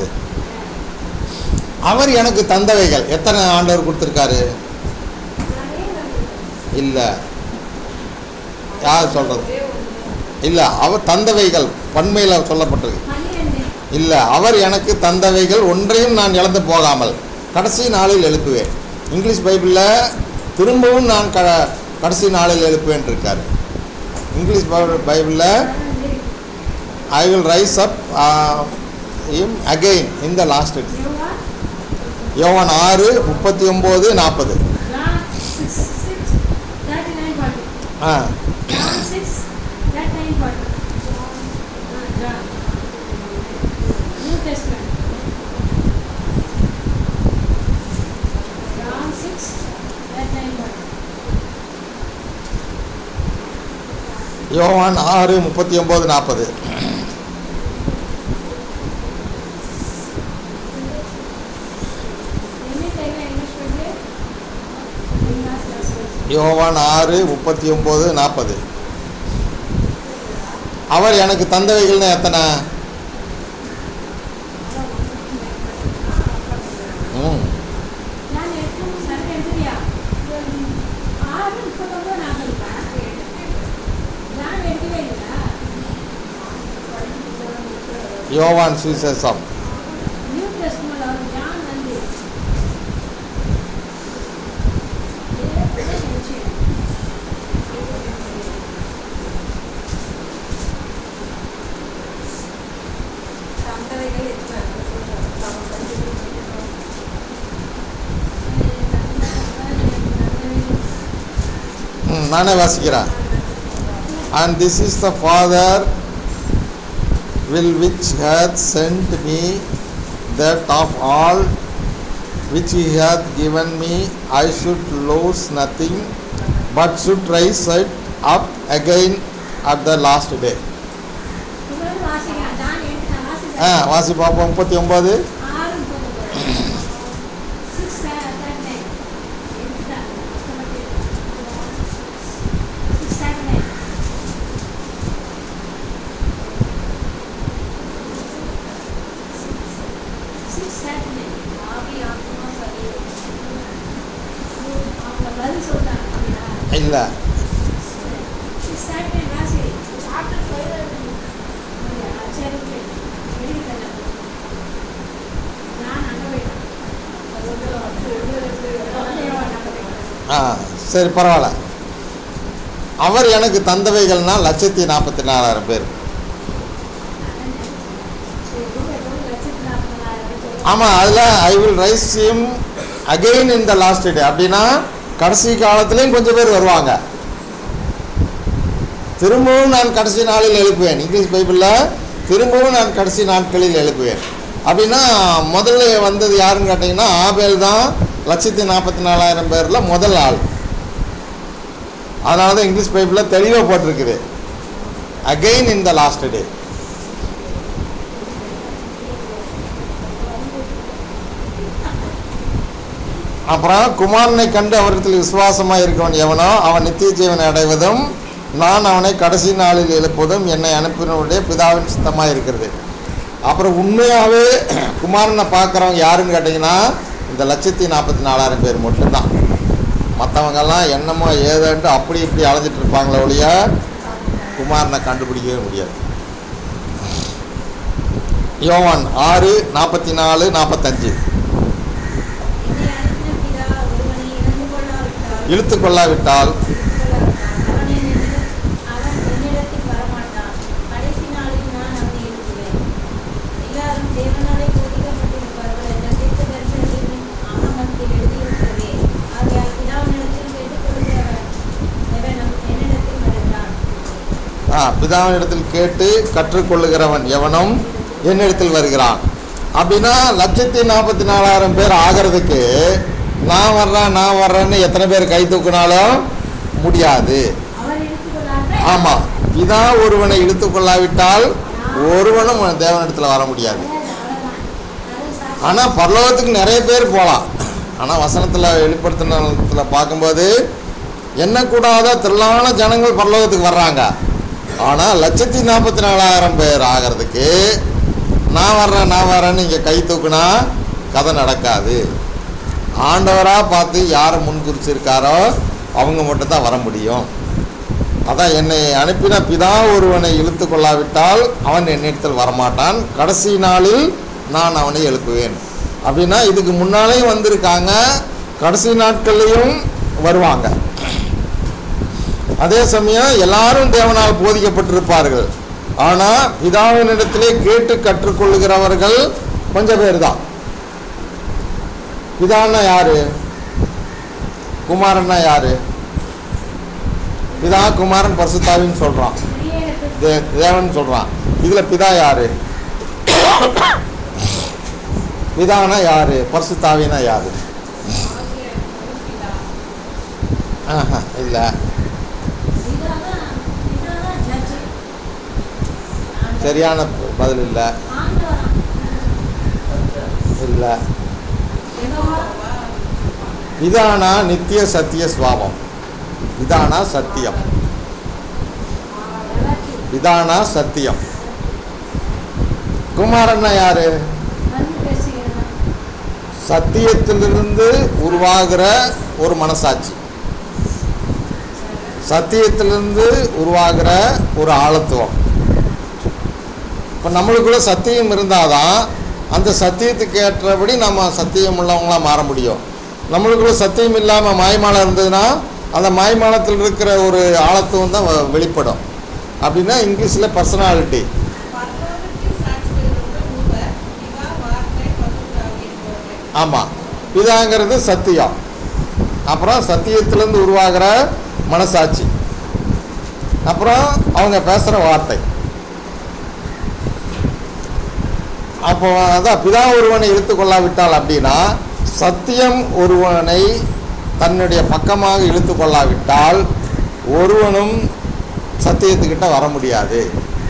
அவர் எனக்கு தந்தவைகள் எத்தனை ஆண்டவர் கொடுத்துருக்காரு இல்லை யார் சொல்கிறது இல்லை அவர் தந்தவைகள் பன்மையில் சொல்லப்பட்டிருக்கு பன்னிரெண்டு இல்லை அவர் எனக்கு தந்தவைகள் ஒன்றையும் நான் இழந்து போகாமல் கடைசி நாளில் எழுப்புவேன் இங்கிலீஷ் பைபிளில் திரும்பவும் நான் க கடைசி நாளில் எழுப்புவேன் இருக்காரு இங்கிலீஷ் பைபிள் பைபிளில் I will raise up him again in the last யோவா யோவான் ஆறு முப்பத்தி ஒம்பது நாற்பது John 6, 6, 39, 40. ஆ John 6, 39, 40. Ah, John. New Testament. John 6, 39, 40. யோவான் ஆறு முப்பத்தி ஒம்பது நாற்பது English Bible, English Bible. English translation. யோவான் ஆறு முப்பத்தி ஒம்பது நாற்பது அவர் எனக்கு தந்தவைகள்னா எத்தனை யோவான் சுவிசேஷம் நியூ டெஸ்ட்மெண்ட் அவர் ஜான் வந்து தந்தவைகள் எத்தனை தாம் கண்டுபிடிச்சிருக்கிறோம் ம், நானே வாசிக்கிறேன் and this is the father will which hath sent me that of all which he hath given me I should lose nothing but should rise it up again at the last day உங்களுக்கு வாசிக்கலாம் John எடுத்து நான் ஆ வாசிக்கிறேன் வாசி பார்ப்போம் முப்பத்தி ஒம்பது ஆறு முப்பது சிக்ஸ் தேர்ட் நைன் எடுத்துட்டாங்க six third nine six third nine ஆவி ஆத்மா சரீரம் அவங்க பதில் சொல்றாங்க அப்படியா இல்லை சிக்ஸ் தேர்ட் நைன் வாசி சாப்டர் ஃபைவ் அப்படியா சரி ஓகே எழுதிட்டேன் நான் அங்கே போயிட்டேன் அது வந்து அது ரெண்டு ரெண்டு அங்கே போயிட்டேன் ஆ சரி பரவாயில்ல அவர் எனக்கு தந்தவைகள்னா லட்சத்தி நாற்பத்தி நாலாயிரம் பேர் ஆமாம் அதில் I will raise him again in the last day அப்படின்னா கடைசி காலத்துலேயும் கொஞ்சம் பேர் வருவாங்க திரும்பவும் நான் கடைசி நாளில் எழுப்புவேன் இங்கிலீஷ் பைபிளில் திரும்பவும் நான் கடைசி நாட்களில் எழுப்புவேன் அப்படின்னா முதல்ல வந்தது யாருன்னு கேட்டிங்கன்னா ஆபேல் தான் லட்சத்தி நாற்பத்தி நாலாயிரம் பேரில் முதல் ஆள் அதனால தான் இங்கிலீஷ் பைபிளில் தெளிவாக போட்டிருக்குது again in the last day அப்புறம் குமாரனை கண்டு அவரிடத்தில் விசுவாசமாக இருக்கவன் எவனோ அவன் நித்திய ஜீவனை அடைவதும் நான் அவனை கடைசி நாளில் எழுப்புவதும் என்னை அனுப்பினுடைய பிதாவின் சித்தமாக இருக்கிறது அப்புறம் உண்மையாகவே குமாரனை பார்க்குறவங்க யாருன்னு கேட்டிங்கன்னா இந்த லட்சத்தி நாற்பத்தி நாலாயிரம் பேர் மட்டும்தான் மற்றவங்கெல்லாம் என்னமோ ஏதோன்ட்டு அப்படி இப்படி அலைஞ்சிட்டு இருப்பாங்களே ஒழிய குமாரனை கண்டுபிடிக்கவே முடியாது யோவான் ஆறு நாற்பத்தி நாலு நாற்பத்தஞ்சு என்னை அனுப்பின பிதா ஒருவனை இழந்து கொள்ளாவிட்டால் இழுத்து கொள்ளாவிட்டால் அவன் என்னிடம் அவன் என்னிடத்தில் வரமாட்டான் கடைசி நாளில் நான் அவனை எழுப்புவேன் எல்லாரும் தேவனாலே போதிக்கப்பட்டிருப்பார்கள் என்ற தீர்க்க தரிசனத்தின் ஆகமத்தில் எழுதியிருக்கிறதே ஆகையால் பிதாவினிடத்தில் கேட்டுக்கொள்கிறவன் எவனும் என்னிடத்தில் வருகிறான் ஆ பிதாவினிடத்தில் கேட்டு கற்றுக்கொள்ளுகிறவன் எவனும் என்னிடத்தில் வருகிறான் அப்படின்னா லட்சத்தி நாற்பத்தி நாலாயிரம் பேர் ஆகிறதுக்கு நான் வர்றேன் நான் வர்றேன்னு எத்தனை பேர் கை தூக்கினாலும் முடியாது அவர் எடுத்துக்கொள்ளாமல் ஆமாம் பிதா ஒருவனை இழுத்து கொள்ளாவிட்டால் ஒருவனும் தேவனிடத்தில் வர முடியாது அவ்வளோதான் அது சாட்சி ஆனால் பரலோகத்துக்கு நிறைய பேர் போகலாம் ஆனால் வசனத்தில் வெளிப்படுத்தினத்தில் பார்க்கும்போது எண்ணக்கூடாத திரளான ஜனங்கள் பரலோகத்துக்கு வர்றாங்க ஆனால் லட்சத்தி நாற்பத்தி நாலாயிரம் பேர் ஆகிறதுக்கு நான் வர்றேன் நான் வர்றேன்னு இங்கே கை தூக்குனா கதை நடக்காது ஆண்டவராக பார்த்து யாரை முன்குறிச்சிருக்காரோ அவங்க மட்டும்தான் வர முடியும் அதான் என்னை அனுப்பின பிதா ஒருவனை இழுத்து கொள்ளாவிட்டால் அவன் என்னிடத்தில் வரமாட்டான் கடைசி நாளில் நான் அவனை எழுப்புவேன் அப்படின்னா இதுக்கு முன்னாலேயும் வந்திருக்காங்க கடைசி நாட்கள்லையும் வருவாங்க அதே சமயம் எல்லாரும் தேவனால் போதிக்கப்பட்டிருப்பார்கள் ஆனால் பிதாவினிடத்திலே கேட்டு கற்றுக்கொள்ளுகிறவர்கள் கொஞ்சம் பேர் தான் பிதான்னா யாரு குமாரன்னா யாரு பிதா குமாரன் பரிசுத்தாவின்னு சொல்றான் வெளியேறத்து தே தேவன் சொல்றான் இதுல பிதா யாரு பிதானா யாரு பரிசுத்தாவினா யாரு ஆகிய பிதா ஆஹா, இல்ல இதாதான் இதாதான் ஜட்ஜு சரியான பதில் இல்ல ஆண்டவராம் இல்ல யெகோவா பிதானா நித்திய சத்திய சுவாபம் பிதானா சத்தியம் எல்லாத்தையும் பிதானா சத்தியம் குமாரன்னா யாரு வந்து பேசுகிறவன் சத்தியத்திலிருந்து உருவாகிற ஒரு மனசாட்சி சத்தியத்திலிருந்து உருவாகிற ஒரு ஆழத்துவம் இப்போ நம்மளுக்குள்ள சத்தியம் இருந்தாதான் அந்த சத்தியத்துக்கு ஏற்றபடி நம்ம சத்தியம் உள்ளவங்களா மாற முடியும் நம்மளுக்குள்ள சத்தியம் இல்லாமல் மாய்மாலம் இருந்ததுன்னா அந்த மாய்மாலத்தில் இருக்கிற ஒரு ஆழத்துவம் தான் வ- வெளிப்படும் அப்படின்னா இங்கிலீஷில் பர்சனாலிட்டி பரலோகத்தில் சாட்சி பெறுகிற மூவர் பிதா வார்த்தை பசுத்தாவி என்பவர்கள் ஆமாம் பிதாங்கிறது சத்தியம் அப்புறம் சத்தியத்திலேருந்து உருவாகிற மனசாட்சி அப்புறம் அவங்க பேசுகிற வார்த்தை அப்போ அதான் பிதா ஒருவனை இழுத்து கொள்ளாவிட்டால் அப்படின்னா சத்தியம் ஒருவனை தன்னுடைய பக்கமாக இழுத்து கொள்ளாவிட்டால் ஒருவனும் சத்தியத்துக்கிட்ட வர முடியாது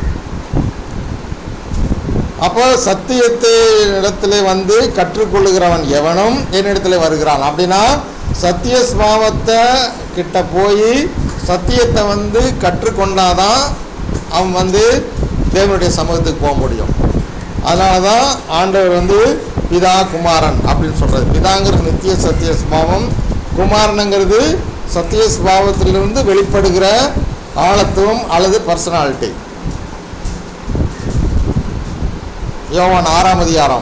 அப்போ சத்தியத்தை இடத்துல வந்து கற்றுக்கொள்ளுகிறவன் எவனும் என்னிடத்துல வருகிறான் அப்படின்னா சத்திய ஸ்வாவத்தை கிட்ட போய் சத்தியத்தை வந்து கற்றுக்கொண்டாதான் அவன் வந்து தேவனுடைய சமூகத்துக்கு போக முடியும் அதனால தான் ஆண்டவர் வந்து பிதா குமாரன் அப்படின்னு சொல்றது பிதாங்கிறது நித்திய சத்திய ஸ்பாவம் குமாரனுங்கிறது சத்திய ஸ்பாவத்திலிருந்து வெளிப்படுகிற ஆழத்துவம் அல்லது பர்சனாலிட்டி யோவான் ஆறாம் அதிகாரம்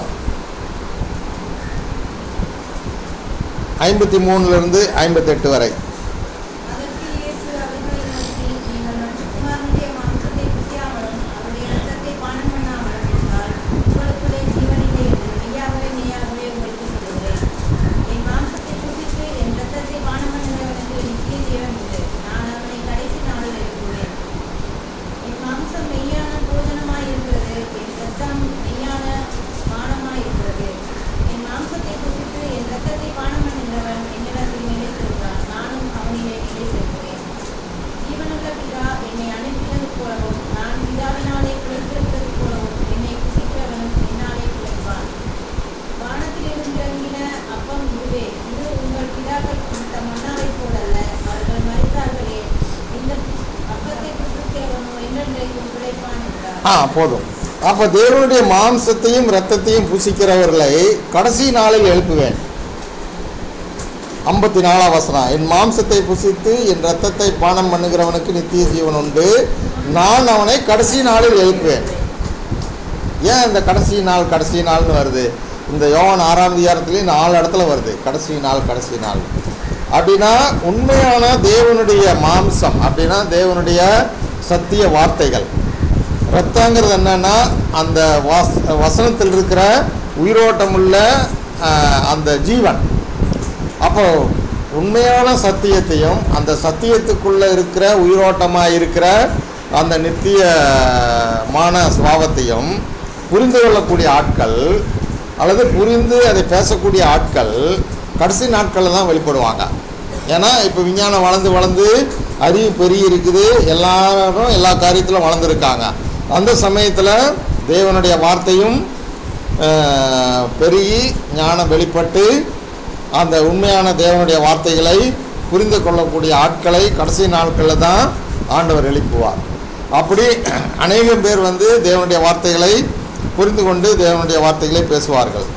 ஐம்பத்தி மூணுலேருந்து ஐம்பத்தெட்டு வரை அதற்கு இயேசு அவர்களை நோக்கி, நீங்கள் மனுஷகுமாரனுடைய மாம்சத்தை புசியாமலும், அவருடைய இரத்தத்தை பானம் பண்ணாமலும் இருந்தால், உங்களுக்குள்ளே ஜீவனில்லை என்று மெய்யாகவே மெய்யாகவே உங்களுக்குச் சொல்லுகிறேன். என் மாம்சத்தை புசித்து என் இரத்தத்தை பானம் பண்ணுகிறவனுக்கு நித்திய ஜீவன் உண்டு. நான் அவனை கடைசி நாளில் எழுப்புவேன். என் மாம்சம் மெய்யான போஜனமாய் இருக்கிறது, என் இரத்தம் மெய்யான பானமாய் இருக்கிறது. என் மாம்சத்தை புசித்து என் இரத்தத்தை பானம் பண்ணுகிறவன் என்னிடத்தில் நிலைத்திருக்கிறான். நானும் அவனிலே நிலைத்திருக்கிறேன். ஜீவனுள்ள பிதா என்னை அனுப்பினது போலவும், நான் பிதாவினாலே பிழைத்திருக்கிறது போலவும், என்னை புசிக்கிறவனும் என்னாலே பிழைப்பான். வானத்திலிருந்து இறங்கின அப்பம் இதுவே. இது உங்கள் பிதாக்கள் கொடுத்த மன்னாவைப் போலல்ல. அவர்கள் மரித்தார்களே. இந்த அப்பத்தை புசிக்கிறவனோ என்றென்றைக்கும் பிழைப்பான் என்றார். ஆ போதும் அப்போ தேவனுடைய மாம்சத்தையும் இரத்தத்தையும் புசிக்கிறவர்களை கடைசி நாளில் எழுப்புவேன் ஐம்பத்தி நாலாம் வசனம் என் மாம்சத்தை புசித்து என் இரத்தத்தை பானம் பண்ணுகிறவனுக்கு நித்திய ஜீவன் உண்டு நான் அவனை கடைசி நாளில் எழுப்புவேன் ஏன் இந்த கடைசி நாள் கடைசி நாள்னு வருது இந்த யோவான் ஆறாம் அதிகாரத்துலேயும் நாலு இடத்துல வருது கடைசி நாள் கடைசி நாள் அப்படின்னா உண்மையான தேவனுடைய மாம்சம் அப்படின்னா தேவனுடைய சத்திய வார்த்தைகள் ரத்தங்கிறது என்னன்னா அந்த வாஸ் வசனத்தில் இருக்கிற உயிரோட்டமுள்ள ஆஹ், அந்த ஜீவன் அப்போ உண்மையான சத்தியத்தையும் அந்த சத்தியத்துக்குள்ளே இருக்கிற உயிரோட்டமாக இருக்கிற அந்த நித்தியமான சுவாவத்தையும் புரிந்து கொள்ளக்கூடிய ஆட்கள் அல்லது புரிந்து அதை பேசக்கூடிய ஆட்கள் கடைசி நாட்களில் தான் வெளிப்படுவாங்க ஏன்னா இப்போ விஞ்ஞானம் வளர்ந்து வளர்ந்து அறிவு பெருகி இருக்குது எல்லாரும் எல்லா காரியத்திலும் வளர்ந்துருக்காங்க அந்த சமயத்தில் தேவனுடைய வார்த்தையும் ஆஹ், பெருகி ஞானம் வெளிப்பட்டு அந்த உண்மையான தேவனுடைய வார்த்தைகளை புரிந்து கொள்ளக்கூடிய ஆட்களை கடைசி நாட்களில் தான் ஆண்டவர் எழுப்புவார் அப்படி அநேகம் பேர் வந்து தேவனுடைய வார்த்தைகளை புரிந்து கொண்டு தேவனுடைய வார்த்தைகளை பேசுவார்கள்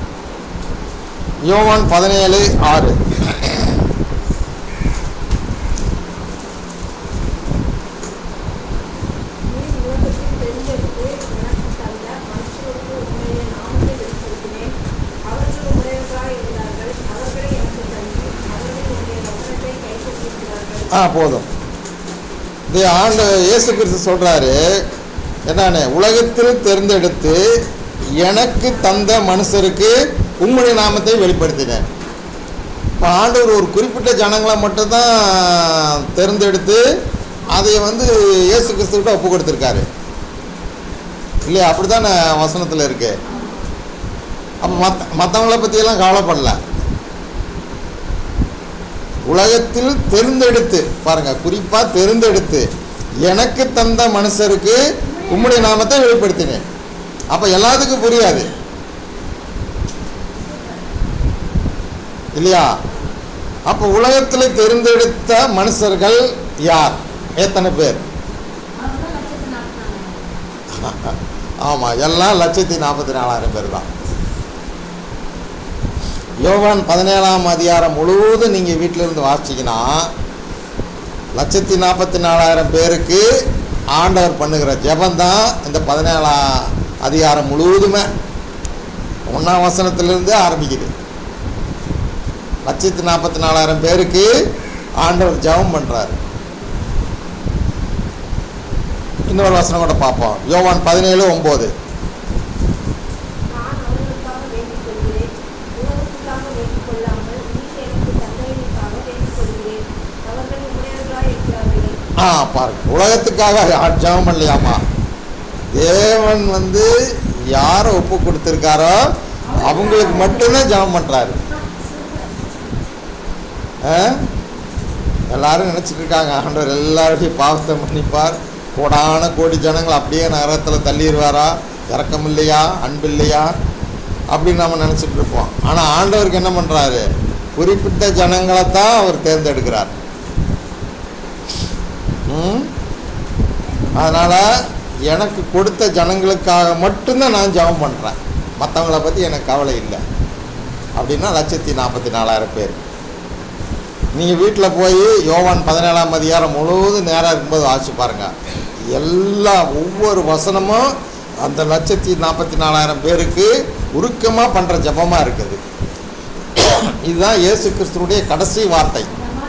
யோவான் பதினேழு ஆறு நீ உலகத்தில் தெரிந்தெடுத்து எனக்கு தந்த மனுஷருக்கு உம்முடைய நாமத்தை வெளிப்படுத்தினேன். அவர்கள் உடையவர்களாய் இருந்தார்கள். அவர்களை எனக்கு தந்து, அவர்கள் உம்முடைய வசனத்தை கைக்கொண்டிருக்கிறார்கள். ஆ போதும் இது ஆண்டு இயேசு கிறிஸ்து சொல்கிறாரு என்னன்னு உலகத்தில் தேர்ந்தெடுத்து எனக்கு தந்த மனுஷருக்கு உம்முடைய நாமத்தை வெளிப்படுத்தினேன் இப்போ ஆண்டவர் ஒரு குறிப்பிட்ட ஜனங்களை மட்டும்தான் தேர்ந்தெடுத்து அதை வந்து இயேசு கிறிஸ்துக்கிட்ட ஒப்பு கொடுத்துருக்காரு இல்லையா அப்படி தானே வசனத்தில் இருக்கு அப்போ மற்ற மற்றவங்கள பற்றியெல்லாம் கவலைப்படல உலகத்தில் தெரிந்தெடுத்து பாருங்க குறிப்பா தெரிந்தெடுத்து எனக்கு தந்த மனுஷருக்கு உம்முடைய நாமத்தை வெளிப்படுத்தினேன் அப்ப எல்லாத்துக்கும் புரியாது இல்லையா அப்ப உலகத்தில் தெரிந்தெடுத்த மனுஷர்கள் யார் எத்தனை பேர் அவங்க லட்சத்து நாற்பதாங்க ஆமா எல்லாம் லட்சத்தி நாற்பத்தி நாலாயிரம் பேர் தான் யோவான் பதினேழாம் அதிகாரம் முழுவதும் நீங்கள் வீட்டில் இருந்து வாசிச்சிங்கன்னா லட்சத்தி நாற்பத்தி நாலாயிரம் பேருக்கு ஆண்டவர் பண்ணுகிற ஜெபந்தான் இந்த பதினேழாம் அதிகாரம் முழுவதுமே ஒன்றாம் வசனத்திலிருந்தே ஆரம்பிக்குது லட்சத்து நாற்பத்தி நாலாயிரம் பேருக்கு ஆண்டவர் ஜெபம் பண்ணுறாரு இன்னொரு வசனம் கூட பார்ப்போம் யோவான் பதினேழு ஒம்பது நான் அவர்களுக்காக வேண்டிக் கொள்கிறேன் உலகத்துக்காக வேண்டிக் கொள்ளாமல் நீர் எனக்கு தந்தையினுக்காக வேண்டிக் கொள்கிறேன் அவர்கள் உடையவர்களாய் இருக்கிறார்களே ஆ பாருங்க உலகத்துக்காக யார் ஜெபம் பண்ணலையாமா தேவன் வந்து யாரை ஒப்பு கொடுத்துருக்காரோ அவங்களுக்கு மட்டும்தான் ஜெபம் பண்ணுறாரு எல்லாரும் நினச்சிட்டு இருக்காங்க ஆண்டவர் எல்லாருடையும் பாவத்தை மன்னிப்பார் கோடான கோடி ஜனங்கள் அப்படியே நரகத்தில் தள்ளிடுவாரா இறக்கம் இல்லையா அன்பு இல்லையா அப்படின்னு நம்ம நினச்சிட்டு இருப்போம் ஆனால் ஆண்டவருக்கு என்ன பண்ணுறாரு குறிப்பிட்ட ஜனங்களை தான் அவர் தேர்ந்தெடுக்கிறார் ம் அதனால் எனக்கு கொடுத்த ஜனங்களுக்காக மட்டும்தான் நான் ஜெபம் பண்ணுறேன் மற்றவங்கள பற்றி எனக்கு கவலை இல்லை அப்படின்னா லட்சத்தி நாற்பத்தி நாலாயிரம் பேர் நீங்கள் வீட்டில் போய் யோவான் பதினேழாம் அதிகாரம் முழுவதும் நேராக இருக்கும்போது வாசிச்சு பாருங்கள் எல்லா ஒவ்வொரு வசனமும் அந்த லட்சத்தி நாற்பத்தி நாலாயிரம் பேருக்கு உருக்கமாக பண்ணுற ஜெபமாக இருக்குது இதுதான் இயேசு கிறிஸ்துவுடைய கடைசி வார்த்தை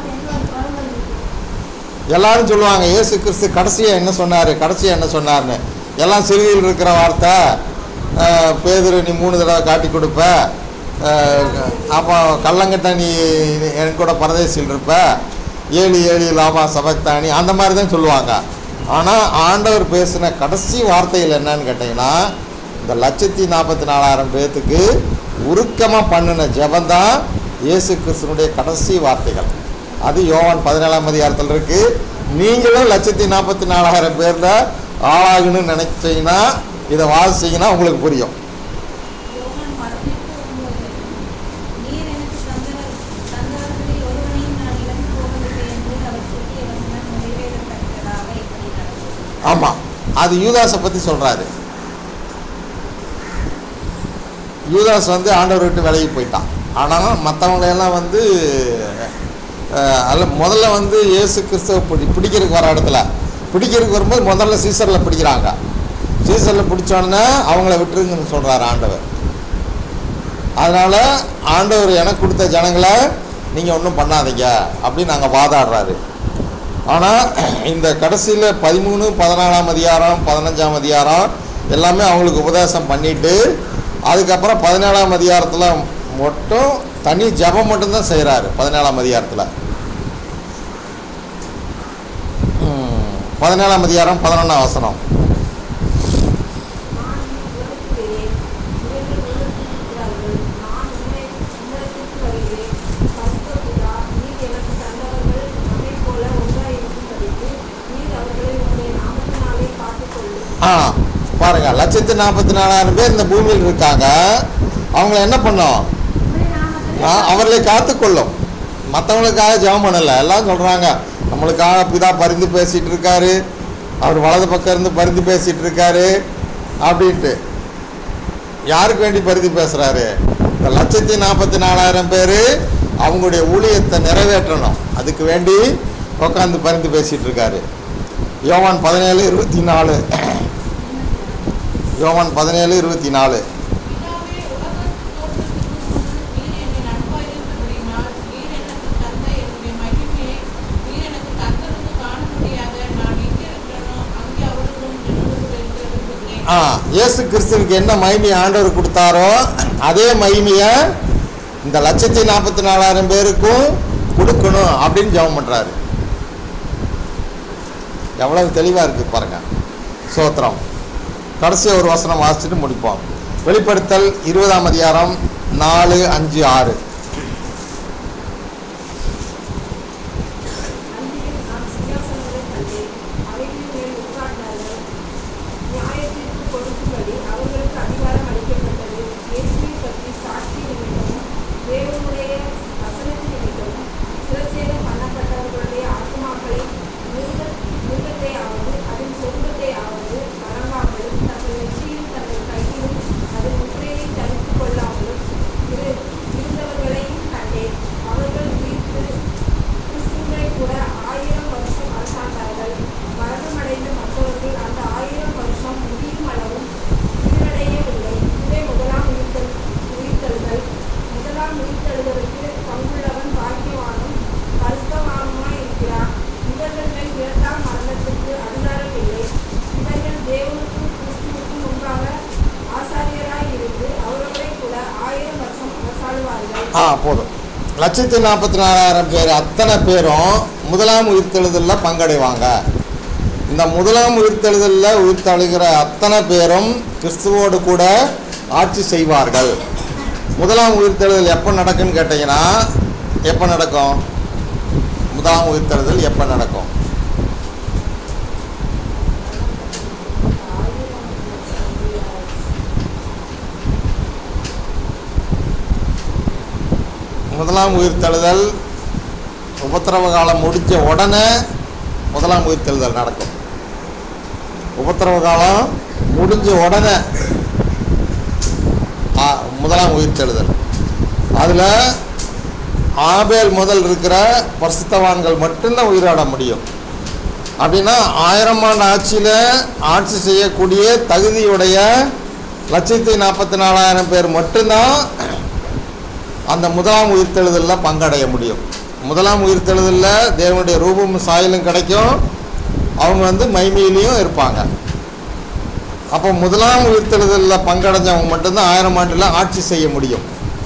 எல்லாரும் சொல்லுவாங்க இயேசு கிறிஸ்து கடைசியாக என்ன சொன்னார் கடைசியாக என்ன சொன்னார்னு எல்லாம் சிறுகையில் இருக்கிற வார்த்தை அஹ், பேதுரு நீ மூணு தடவை காட்டி கொடுப்ப அஹ், அப்போ கள்ளங்கட்ட நீ என் கூட பரதேசியில் இருப்ப ஏழு ஏழு லாபா சபக்தானி அந்த மாதிரி தான் சொல்லுவாங்க ஆனால் ஆண்டவர் பேசின கடைசி வார்த்தைகள் என்னன்னு கேட்டிங்கன்னா இந்த லட்சத்தி நாற்பத்தி நாலாயிரம் பேர்த்துக்கு உருக்கமாக பண்ணின ஜெபந்தான் இயேசு கிறிஸ்துனுடைய கடைசி வார்த்தைகள் அது யோவான் பதினேழாம் அதிகாரத்தில் இருக்கு நீங்களும் லட்சத்தி நாற்பத்தி நாலாயிரம் பேரில் ஆளாகணும்னு நினைச்சீங்கன்னா இதை வாசிச்சீங்கன்னா உங்களுக்கு புரியும் யோவான் பதினெட்டு ஒன்பது. நீர் எனக்கு தந்தவர் தந்தவர்களில் ஒருவனையும் நான் இழந்து போவதில்லை என்று அவர் சொல்லிய வசனம் நிறைவேறத்தக்கதாக இப்படி நடந்தது ஆமாம் அது யூதாஸை பற்றி சொல்கிறாரு யூதாஸ் வந்து ஆண்டவர் விட்டு விலகி போயிட்டான் ஆனால் மற்றவங்க எல்லாம் வந்து அஹ், அல்ல முதல்ல வந்து இயேசு கிறிஸ்துவ பிடி பிடிக்கிறதுக்கு வர இடத்துல பிடிக்கிறதுக்கு வரும்போது முதல்ல சீசரில் பிடிக்கிறாங்க சீசரில் பிடிச்சோடனே அவங்கள விட்டுருங்கன்னு சொல்கிறாரு ஆண்டவர் அதனால் ஆண்டவர் எனக்கு கொடுத்த ஜனங்களை நீங்கள் ஒன்றும் பண்ணாதீங்க அப்படின்னு நாங்கள் வாதாடுறாரு ஆனால் இந்த கடைசியில் பதிமூணு பதினாலாம் அதிகாரம் பதினஞ்சாம் அதிகாரம் எல்லாமே அவங்களுக்கு உபதேசம் பண்ணிட்டு அதுக்கப்புறம் பதினேழாம் அதிகாரத்தில் மட்டும் தனி ஜெபம் மட்டும்தான் செய்கிறாரு பதினேழாம் அதிகாரத்தில் ம், பதினேழாம் அதிகாரம் பதினொன்றாம் வசனம் நான் உலகத்திலேயே இவர்கள் உலகத்தில் இருக்கிறார்கள் நான் உங்களை உங்களிடத்திற்கு வருகிறேன் பரிசுத்த பிதா நீர் எனக்கு தந்தவர்கள் நம்மைப் போல ஒன்றாய் இருக்கும்படிக்கு நீர் அவர்களை உங்களுடைய நாமத்தினாலே காத்துக்கொள்ளும் ஆ பாருங்க லட்சத்து நாற்பத்தி நாலாயிரம் பேர் இந்த பூமியில் இருக்காங்க அவங்கள என்ன பண்ணோம் ஆ, அவர்களை காத்துக்கொள்ளும் மற்றவங்களுக்காக ஜெபம் பண்ணலை எல்லாம் சொல்கிறாங்க நம்மளுக்காக பிதா பரிந்து பேசிகிட்டு இருக்காரு அவர் வலது பக்கம் இருந்து பரிந்து பேசிகிட்டு இருக்காரு அப்படின்ட்டு யாருக்கு வேண்டி பரிந்து பேசுகிறாரு இந்த லட்சத்தி நாற்பத்தி நாலாயிரம் பேர் அவங்களுடைய ஊழியத்தை நிறைவேற்றணும் அதுக்கு வேண்டி உட்காந்து பரிந்து பேசிகிட்டு இருக்காரு யோவான் பதினேழு இருபத்தி நாலு யோவான் பதினேழு இருபத்தி நாலு பிதாவே, உலகம் தோற்றத்துக்கு முன் நீர் என்னை நண்பாயிருந்தபடியினால், நீர் எனக்கு தந்த என்னுடைய மகிமையை நீர் எனக்கு தந்ததுக்கு காண முடியாத நான் எங்கே இருக்கிறேனோ அங்கே அவர்களும் என்னோடு இருக்க விரும்புகிறேன். ஆ இயேசு கிறிஸ்துவுக்கு என்ன மகிமை ஆண்டவர் கொடுத்தாரோ அதே மகிமையை இந்த லட்சத்தி நாற்பத்தி நாலாயிரம் பேருக்கும் கொடுக்கணும் அப்படின்னு ஜெபம் பண்ணுறாரு எவ்வளவு தெளிவாக இருக்குது பாருங்க சோத்திரம் கடைசி ஒரு வசனம் வாசிச்சுட்டு முடிப்போம் வெளிப்படுத்தல் இருபதாம் அதிகாரம் நாலு அஞ்சு ஆறு அன்றியும் நான் சிங்காசனங்களை கண்டேன் அவைகளின் மேல் உட்கார்ந்தார்கள் நியாயத்திற்கு கொடுக்கும்படி அவர்களுக்கு அதிகாரம் அளிக்கப்பட்டது இயேசுவை பற்றி சாட்சி நிமித்தமும் தேவனுடைய வசனத்தின் நிமித்தமும் சிரசேதம் பண்ணப்பட்டவர்களுடைய ஆத்மாக்களை மிருக மிருகத்தையாவது அதன் சொந்தத்தையாவது வழங்காமலும் தங்கள் நெற்றியும் தங்கள் கையிலும் அதன் முத்திரையை தடுத்துக் கொள்ளாமலும் இரு- இருந்தவர்கள் ஆ போதும் லட்சத்தி நாற்பத்தி நாலாயிரம் பேர் அத்தனை பேரும் முதலாம் உயிர்த்தெழுதலில் பங்கடைவாங்க இந்த முதலாம் உயிர்த்தெழுதலில் உயிர்த்தெழுகிற அத்தனை பேரும் கிறிஸ்துவோடு கூட ஆட்சி செய்வார்கள் முதலாம் உயிர்த்தெழுதல் எப்போ நடக்குன்னு கேட்டிங்கன்னா எப்போ நடக்கும் முதலாம் உயிர்த்தெழுதல் எப்போ நடக்கும் முதலாம் உயிர்த்தெழுதல் உபத்திரவ காலம் முடிஞ்ச உடனே முதலாம் உயிர்த்தெழுதல் நடக்கும் உபத்திரவ காலம் முடிஞ்ச உடனே ஆ, முதலாம் உயிர்த்தெழுதல் அதில் ஆபேல் முதல் இருக்கிற பரிசுத்தவான்கள் மட்டும்தான் உயிராட முடியும் அப்படின்னா ஆயிரம் ஆண்டு ஆட்சியில் ஆட்சி செய்யக்கூடிய தகுதியுடைய லட்சத்தி நாற்பத்தி நாலாயிரம் பேர் மட்டும்தான் அந்த முதலாம் உயிர்த்தெழுதலில் பங்கடைய முடியும் முதலாம் உயிர்த்தெழுதலில் தேவனுடைய ரூபமும் சாயலும் கிடைக்கும் அவங்க வந்து மைமையிலையும் இருப்பாங்க அப்போ முதலாம் உயிர்த்தெழுதலில் பங்கடைஞ்சவங்க மட்டும்தான் ஆயிரம் ஆண்டில் ஆட்சி செய்ய முடியும்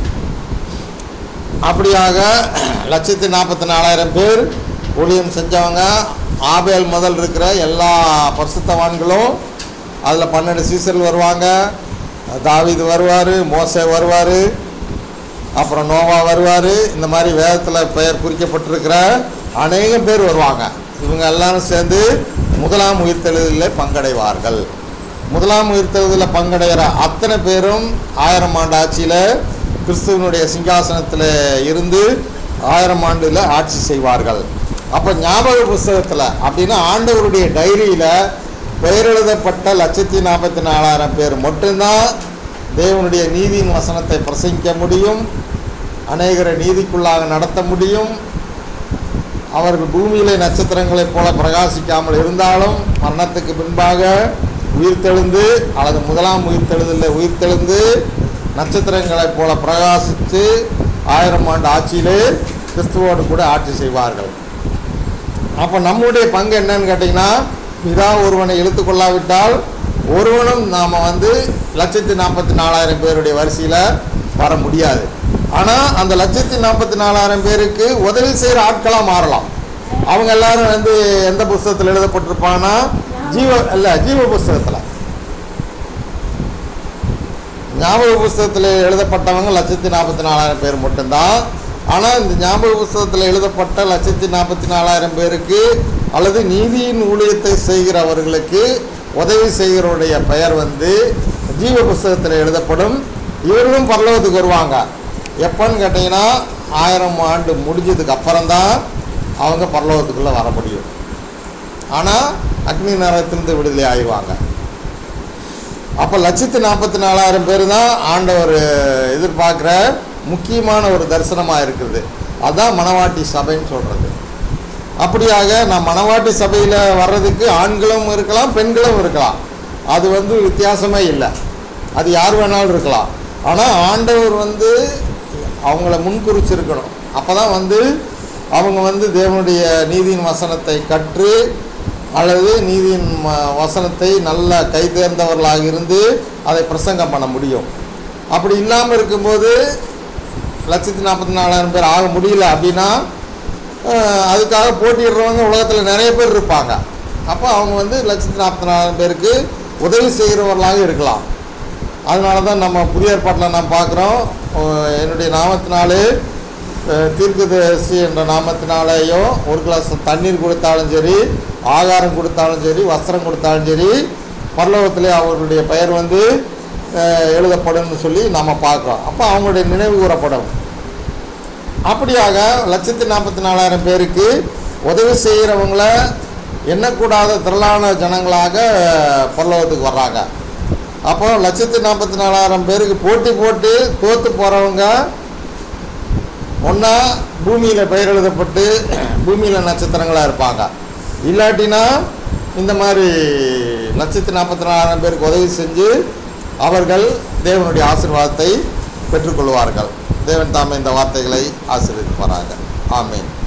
அப்படியாக லட்சத்தி நாற்பத்தி நாலாயிரம் பேர் ஊழியம் செஞ்சவங்க ஆபேல் முதல் இருக்கிற எல்லா பரிசுத்தவான்களும் அதில் பன்னெண்டு சீசர்கள் வருவாங்க தாவீது வருவார் மோசே வருவார் அப்புறம் நோவா வருவார் இந்த மாதிரி வேதத்தில் பெயர் குறிக்கப்பட்டிருக்கிற அநேகம் பேர் வருவாங்க இவங்க எல்லாரும் சேர்ந்து முதலாம் உயிர்த்தெழுதலில் பங்கடைவார்கள் முதலாம் உயிர்த்தெழுதலில் பங்கடைகிற அத்தனை பேரும் ஆயிரம் ஆண்டு ஆட்சியில் கிறிஸ்துவனுடைய சிங்காசனத்தில் இருந்து ஆயிரம் ஆண்டில் ஆட்சி செய்வார்கள் அப்போ ஞாபக புஸ்தகத்தில் அப்படின்னா ஆண்டவருடைய டைரியில் பெயர் எழுதப்பட்ட லட்சத்தி நாற்பத்தி நாலாயிரம் பேர் மட்டும்தான் தேவனுடைய நீதியின் வசனத்தை பிரசங்கிக்க முடியும் அநேகரை நீதிக்குள்ளாக நடத்த முடியும் அவர்கள் பூமியிலே நட்சத்திரங்களைப் போல பிரகாசிக்காமல் இருந்தாலும் மரணத்துக்கு பின்பாக உயிர்த்தெழுந்து அல்லது முதலாம் உயிர்த்தெழுதலில் உயிர்த்தெழுந்து நட்சத்திரங்களைப் போல பிரகாசித்து ஆயிரம் ஆண்டு ஆட்சியிலே கிறிஸ்துவோடு கூட ஆட்சி செய்வார்கள் அப்போ நம்முடைய பங்கு என்னன்னு கேட்டிங்கன்னா இதா ஒருவனை இழுத்து கொள்ளாவிட்டால் ஒருவனும் நாம் வந்து லட்சத்தி நாற்பத்தி நாலாயிரம் பேருடைய வரிசையில் வர முடியாது ஆனால் அந்த லட்சத்தி நாற்பத்தி நாலாயிரம் பேருக்கு உதவி செய்கிற ஆட்களாக மாறலாம் அவங்க எல்லாரும் வந்து எந்த புஸ்தகத்தில் எழுதப்பட்டிருப்பாங்கன்னா ஜீவ இல்லை ஜீவ புஸ்தகத்தில் ஞாபக புஸ்தகத்தில் எழுதப்பட்டவங்க லட்சத்தி நாற்பத்தி நாலாயிரம் பேர் மட்டும்தான் ஆனால் இந்த ஞாபக புஸ்தகத்தில் எழுதப்பட்ட லட்சத்தி நாற்பத்தி நாலாயிரம் பேருக்கு அல்லது நீதியின் ஊழியத்தை செய்கிறவர்களுக்கு உதவி செய்கிறவருடைய பெயர் வந்து ஜீவ புஸ்தகத்தில் எழுதப்படும் இவர்களும் பரலோகத்துக்கு வருவாங்க எப்போன்னு கேட்டிங்கன்னா ஆயிரம் ஆண்டு முடிஞ்சதுக்கு அப்புறம்தான் அவங்க பரலோகத்துக்குள்ளே வர முடியும் ஆனால் அக்னி நரகத்திலிருந்து விடுதலை ஆயிடுவாங்க அப்போ லட்சத்தி நாற்பத்தி நாலாயிரம் பேர் தான் ஆண்டவர் எதிர்பார்க்குற முக்கியமான ஒரு தரிசனமாக இருக்குது அதான் மணவாட்டி சபைன்னு சொல்கிறது அப்படியாக நான் மணவாட்டி சபையில் வர்றதுக்கு ஆண்களும் இருக்கலாம் பெண்களும் இருக்கலாம் அது வந்து வித்தியாசமே இல்லை அது யார் வேணாலும் இருக்கலாம் ஆனால் ஆண்டவர் வந்து அவங்கள முன்குறிச்சிருக்கணும் அப்போ தான் வந்து அவங்க வந்து தேவனுடைய நீதியின் வசனத்தை கற்று அல்லது நீதியின் ம- வசனத்தை நல்ல கை தேர்ந்தவர்களாக இருந்து அதை பிரசங்கம் பண்ண முடியும் அப்படி இல்லாமல் இருக்கும்போது லட்சத்தி நாற்பத்தி நாலாயிரம் பேர் ஆக முடியல அப்படின்னா அஹ், அதுக்காக போட்டியிடுறவங்க உலகத்தில் நிறைய பேர் இருப்பாங்க அப்போ அவங்க வந்து லட்சத்தி நாற்பத்தி நாலாயிரம் பேருக்கு உதவி செய்கிறவர்களாக இருக்கலாம் அதனால தான் நம்ம புதிய ஏற்பாட்டில் நாம் பார்க்குறோம் என்னுடைய நாமத்தினாலே அஹ், தீர்க்கதரிசி என்ற நாமத்தினாலேயோ ஒரு கிளாஸ் தண்ணீர் கொடுத்தாலும் சரி ஆகாரம் கொடுத்தாலும் சரி வஸ்திரம் கொடுத்தாலும் சரி பரலோகத்திலே அவர்களுடைய பெயர் வந்து அஹ், எழுதப்படும்னு சொல்லி நம்ம பார்க்குறோம் அப்போ அவங்களுடைய நினைவு கூறப்படும் அப்படியாக லட்சத்தி நாற்பத்தி நாலாயிரம் பேருக்கு உதவி செய்கிறவங்கள எண்ணக்கூடாத திரளான ஜனங்களாக பரலோகத்துக்கு வர்றாங்க அப்போ லட்சத்தி நாற்பத்தி நாலாயிரம் பேருக்கு போட்டி போட்டு தோற்று போகிறவங்க ஒன்றா பூமியில் பெயர் எழுதப்பட்டு பூமியில் நட்சத்திரங்களாக இருப்பாங்க இல்லாட்டினா இந்த மாதிரி லட்சத்தி நாற்பத்தி நாலாயிரம் பேருக்கு உதவி செஞ்சு அவர்கள் தேவனுடைய ஆசீர்வாதத்தை பெற்றுக்கொள்வார்கள் தேவன் தாமே இந்த வார்த்தைகளை ஆசீர்வதிப்பாராங்க ஆமென்